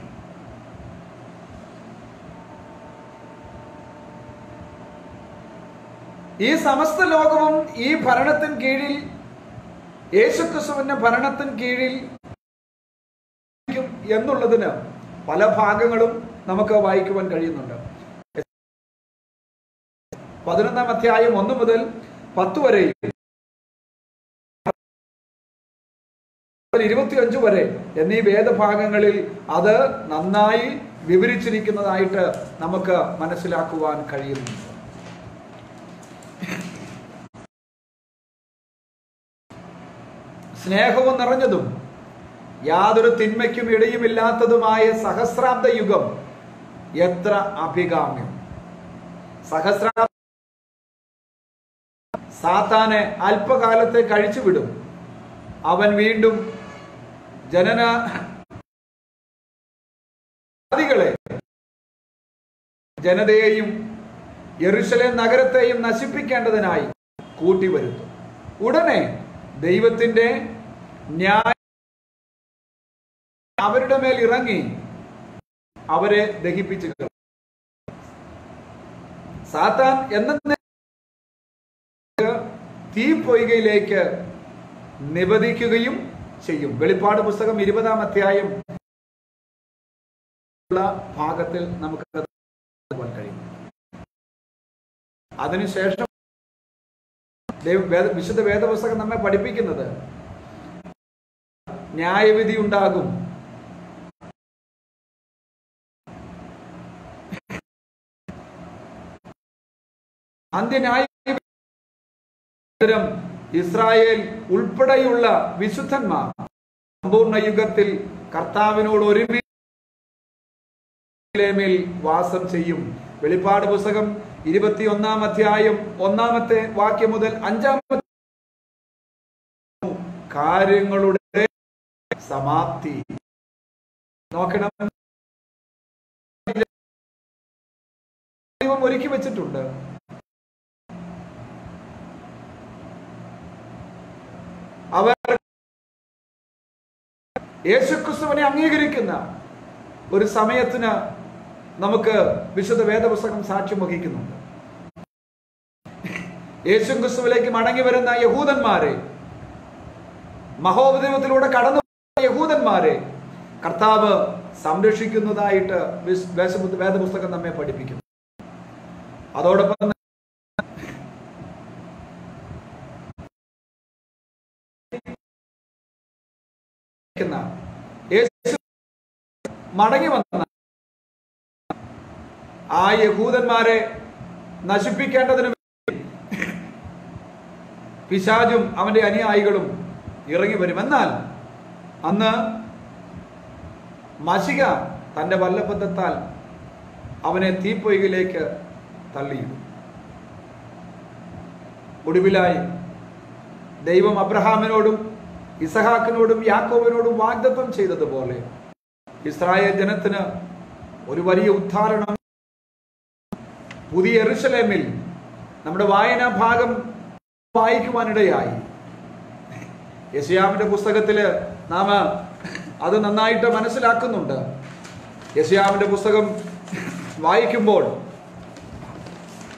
S1: ഈ സമസ്ത ലോകവും ഈ ഭരണത്തിന് കീഴിൽ യേശുക്രിസ്തുവിന്റെ ഭരണത്തിന് കീഴിൽ ഇരിക്കും എന്നുള്ളതിന് പല ഭാഗങ്ങളും നമുക്ക് വായിക്കുവാൻ കഴിയുന്നുണ്ട് പതിനൊന്നാം അധ്യായം ഒന്ന് മുതൽ പത്ത് വരെയും ഇരുപത്തിയഞ്ച് വരെ എന്നീ വേദഭാഗങ്ങളിൽ അത് നന്നായി വിവരിച്ചിരിക്കുന്നതായിട്ട് നമുക്ക് മനസ്സിലാക്കുവാൻ കഴിയുന്നു സ്നേഹവും നിറഞ്ഞതും യാതൊരു തിന്മയ്ക്കും ഇടയുമില്ലാത്തതുമായ സഹസ്രാബ്ദ യുഗം എത്ര അഭികാമ്യം സഹസ്രാബ്ദ സാത്താനെ അല്പകാലത്തെ കഴിച്ചുവിടും അവൻ വീണ്ടും ജനന ജാതികളെ ജനതയെയും യെറുശലേം നഗരത്തെയും നശിപ്പിക്കേണ്ടതിനായി കൂട്ടിവരുത്തും ഉടനെ ദൈവത്തിന്റെ ന്യായ അവരുടെ മേൽ ഇറങ്ങി അവരെ ദഹിപ്പിച്ചു കളയും. സാത്താൻ എന്ന തീപ്പൊയ്കയിലേക്ക് നിബദിക്കുകയും ചെയ്യും വെളിപ്പാട് പുസ്തകം ഇരുപതാം അധ്യായം ഉള്ള ഭാഗത്തിൽ നമുക്ക് അത് കാണുവാൻ കഴിയും അതിനുശേഷം ദൈവ- വേദ- വിശുദ്ധ വേദപുസ്തകം നമ്മെ പഠിപ്പിക്കുന്നത് ന്യായവിധി ഉണ്ടാകും അന്ത്യന്യായ ഇസ്രായേൽ ഉൾപ്പെടെയുള്ള വിശുദ്ധന്മാർ സമ്പൂർണ്ണ യുഗത്തിൽ കർത്താവിനോട് ഒരുമിൽ വാസം ചെയ്യും വെളിപ്പാട് പുസ്തകം ഇരുപത്തിയൊന്നാം അധ്യായം ഒന്നാമത്തെ വാക്യം മുതൽ അഞ്ചാമത്തെ കാര്യങ്ങളുടെ സമാപ്തി നോക്കണം ദൈവം ഒരുക്കി വെച്ചിട്ടുണ്ട് അവർ യേശുക്രിസ്തുവിനെ അംഗീകരിക്കുന്ന ഒരു സമയത്തിന് നമുക്ക് വിശുദ്ധ വേദപുസ്തകം സാക്ഷ്യം വഹിക്കുന്നുണ്ട് യേശു ക്രിസ്തുവിലേക്ക് മടങ്ങി വരുന്ന യഹൂദന്മാരെ മഹോപദ്രവത്തിലൂടെ കടന്നു പോകുന്ന യഹൂദന്മാരെ കർത്താവ് സംരക്ഷിക്കുന്നതായിട്ട് വിസ്- വേശ- വേദപുസ്തകം നമ്മെ പഠിപ്പിക്കുന്നു അതോടൊപ്പം തന്നെ ക്കുന്ന യേശു മടങ്ങി വന്ന ആ യഹൂദന്മാരെ നശിപ്പിക്കേണ്ടതിന് വേണ്ടി പിശാചും അവന്റെ അനുയായികളും ഇറങ്ങി വരും എന്നാൽ അന്ന് മഷിക തന്റെ വല്ലബദ്ധത്താൽ അവനെ തീപ്പൊയ്കിലേക്ക് തള്ളിയിടും ഒടുവിലായി ദൈവം അബ്രഹാമിനോടും ഇസഹാക്കിനോടും യാക്കോബിനോടും വാഗ്ദത്വം ചെയ്തതുപോലെ ഇസ്രായേൽ ജനത്തിന് ഒരു വലിയ ഉദ്ധാരണം പുതിയ എറുസലേമിൽ നമ്മുടെ വായനാ ഭാഗം വായിക്കുവാനിടയായി യശയാമിന്റെ പുസ്തകത്തില് നാം അത് നന്നായിട്ട് മനസ്സിലാക്കുന്നുണ്ട് യശയാമിന്റെ പുസ്തകം വായിക്കുമ്പോൾ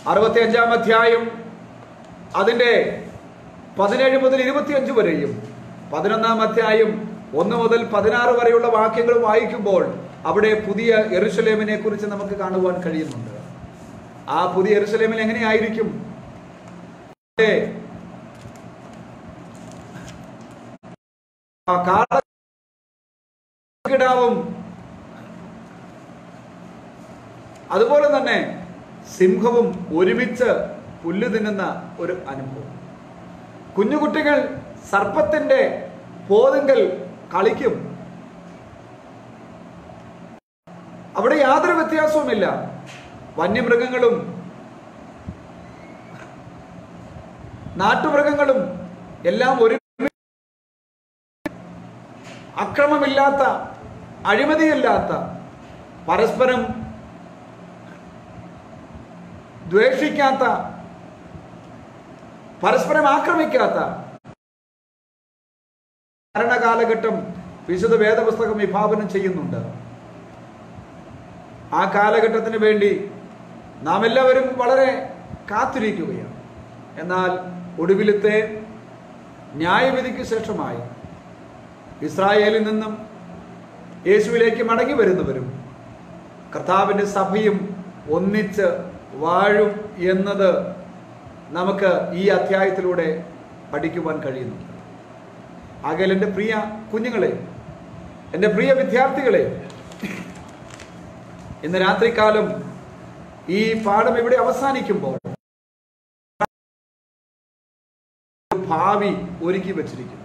S1: അറുപത്തി അഞ്ചാം അധ്യായം അതിൻ്റെ പതിനേഴ് മുതൽ ഇരുപത്തിയഞ്ച് വരെയും പതിനൊന്നാം അധ്യായം ഒന്ന് മുതൽ പതിനാറ് വരെയുള്ള വാക്യങ്ങൾ വായിക്കുമ്പോൾ അവിടെ പുതിയ എറുസലേമിനെ കുറിച്ച് നമുക്ക് കാണുവാൻ കഴിയുന്നുണ്ട് ആ പുതിയ എറുസലേമിൽ എങ്ങനെയായിരിക്കും അവിടെ ആ കാള കിടാവും അതുപോലെ തന്നെ സിംഹവും ഒരുമിച്ച് പുല്ല് തിന്നുന്ന ഒരു അനുഭവം കുഞ്ഞുകുട്ടികൾ സർപ്പത്തിന്റെ പോതുങ്കൽ കളിക്കും അവിടെ യാതൊരു വ്യത്യാസവുമില്ല വന്യമൃഗങ്ങളും നാട്ടുമൃഗങ്ങളും എല്ലാം ഒരു അക്രമമില്ലാത്ത അഴിമതിയില്ലാത്ത പരസ്പരം ദ്വേഷിക്കാത്ത പരസ്പരം ആക്രമിക്കാത്ത ഭരണകാലഘട്ടം വിശുദ്ധ വേദപുസ്തകം വിഭാവനം ചെയ്യുന്നുണ്ട് ആ കാലഘട്ടത്തിന് വേണ്ടി നാം എല്ലാവരും വളരെ കാത്തിരിക്കുകയാണ് എന്നാൽ ഒടുവിലത്തെ ന്യായവിധിക്ക് ശേഷമായി ഇസ്രായേലിൽ നിന്നും യേശുവിലേക്ക് മടങ്ങി വരുന്നവരും കർത്താവിൻ്റെ സഭയും ഒന്നിച്ച് വാഴും എന്നത് നമുക്ക് ഈ അധ്യായത്തിലൂടെ പഠിക്കുവാൻ കഴിയുന്നുണ്ട് ആകെ എൻ്റെ പ്രിയ കുഞ്ഞുങ്ങളെ എൻ്റെ പ്രിയ വിദ്യാർത്ഥികളെ ഇന്ന് രാത്രികാലം ഈ പാഠം ഇവിടെ അവസാനിക്കുമ്പോൾ ഭാവി ഒരുക്കി വച്ചിരിക്കുന്നു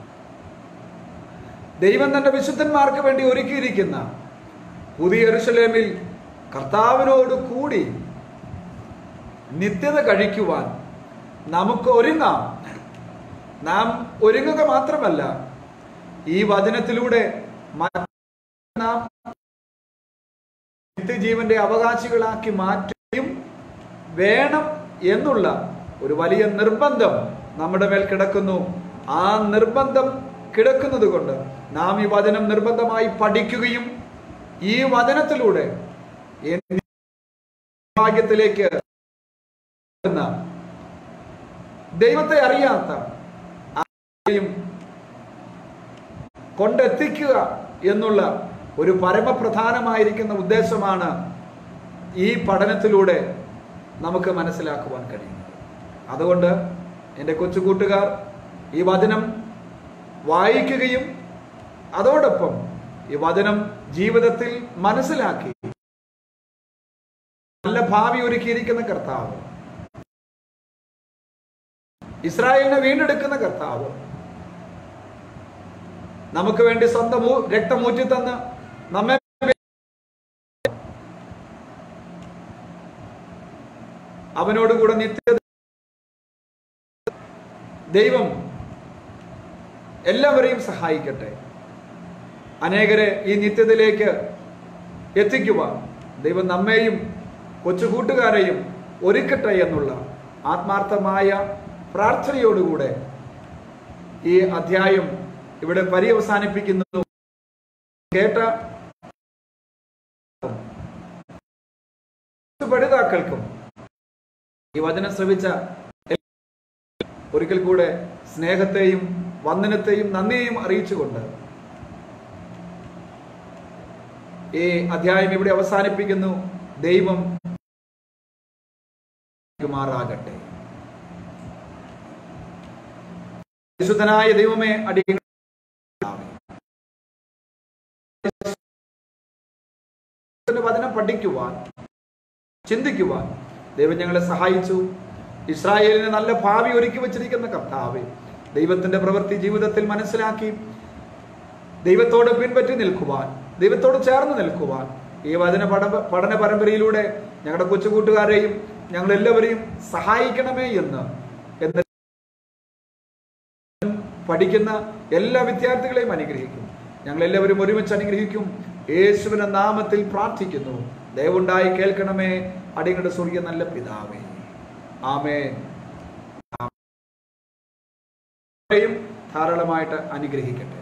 S1: ദൈവം തന്റെ വിശുദ്ധന്മാർക്ക് വേണ്ടി ഒരുക്കിയിരിക്കുന്ന പുതിയ എറുസലേമിൽ കർത്താവിനോട് കൂടി നിത്യത കഴിക്കുവാൻ നമുക്ക് ഒരുങ്ങാം നാം ഒരുങ്ങുക മാത്രമല്ല ഈ വചനത്തിലൂടെ മ- നാം നിത്യജീവന്റെ അവകാശികളാക്കി മാറ്റുകയും വേണം എന്നുള്ള ഒരു വലിയ നിർബന്ധം നമ്മുടെ മേൽ കിടക്കുന്നു ആ നിർബന്ധം കിടക്കുന്നത് കൊണ്ട് നാം ഈ വചനം നിർബന്ധമായി പഠിക്കുകയും ഈ വചനത്തിലൂടെ എൻ- ഭാഗ്യത്തിലേക്ക് എന്ന ദൈവത്തെ അറിയാത്ത ആരെയും കൊണ്ടെത്തിക്കുക എന്നുള്ള ഒരു പരമപ്രധാനമായിരിക്കുന്ന ഉദ്ദേശമാണ് ഈ പഠനത്തിലൂടെ നമുക്ക് മനസ്സിലാക്കുവാൻ കഴിയുന്നത് അതുകൊണ്ട് എൻ്റെ കൊച്ചു കൂട്ടുകാർ ഈ വചനം വായിക്കുകയും അതോടൊപ്പം ഈ വചനം ജീവിതത്തിൽ മനസ്സിലാക്കി നല്ല ഭാവി ഒരുക്കിയിരിക്കുന്ന കർത്താവ് ഇസ്രായേലിനെ വീണ്ടെടുക്കുന്ന കർത്താവ് നമുക്ക് വേണ്ടി സ്വന്തം ഊ- രക്തമൂറ്റി തന്ന് നമ്മെ അവനോടുകൂടെ നിത്യ ദൈവം എല്ലാവരെയും സഹായിക്കട്ടെ അനേകരെ ഈ നിത്യതയിലേക്ക് എത്തിക്കുവാൻ ദൈവം നമ്മെയും കൊച്ചു കൂട്ടുകാരെയും ഒരുക്കട്ടെ എന്നുള്ള ആത്മാർത്ഥമായ പ്രാർത്ഥനയോടുകൂടെ ഈ അധ്യായം ഇവിടെ പര്യവസാനിപ്പിക്കുന്നു കേട്ട പഠിതാക്കൾക്കും ഈ വചനം ശ്രവിച്ച ഒരിക്കൽ കൂടെ സ്നേഹത്തെയും വന്ദനത്തെയും നന്ദിയെയും അറിയിച്ചുകൊണ്ട് ഈ അധ്യായം ഇവിടെ അവസാനിപ്പിക്കുന്നു ദൈവം മാറാകട്ടെ വിശുദ്ധനായ ദൈവമേ അടി വചനം പഠിക്കുവാൻ ചിന്തിക്കുവാൻ ദൈവം ഞങ്ങളെ സഹായിച്ചു ഇസ്രായേലിന് നല്ല ഭാവി ഒരുക്കി വെച്ചിരിക്കുന്ന കർത്താവ് ദൈവത്തിന്റെ പ്രവൃത്തി ജീവിതത്തിൽ മനസ്സിലാക്കി ദൈവത്തോട് പിൻപറ്റി നിൽക്കുവാൻ ദൈവത്തോട് ചേർന്ന് നിൽക്കുവാൻ ഈ വചന പഠ പഠന പരമ്പരയിലൂടെ ഞങ്ങളുടെ കൊച്ചുകൂട്ടുകാരെയും ഞങ്ങളെല്ലാവരെയും സഹായിക്കണമേ എന്ന് എന്ന് പഠിക്കുന്ന എല്ലാ വിദ്യാർത്ഥികളെയും അനുഗ്രഹിക്കും ഞങ്ങൾ എല്ലാവരും ഒരുമിച്ച് അനുഗ്രഹിക്കും യേശുവിന്റെ നാമത്തിൽ പ്രാർത്ഥിക്കുന്നു ദയവുണ്ടായി കേൾക്കണമേ അടിങ്ങളുടെ സ്വർഗീയ നല്ല പിതാവേ ആമേ ആമേൻ. ധാരാളമായിട്ട് അനുഗ്രഹിക്കട്ടെ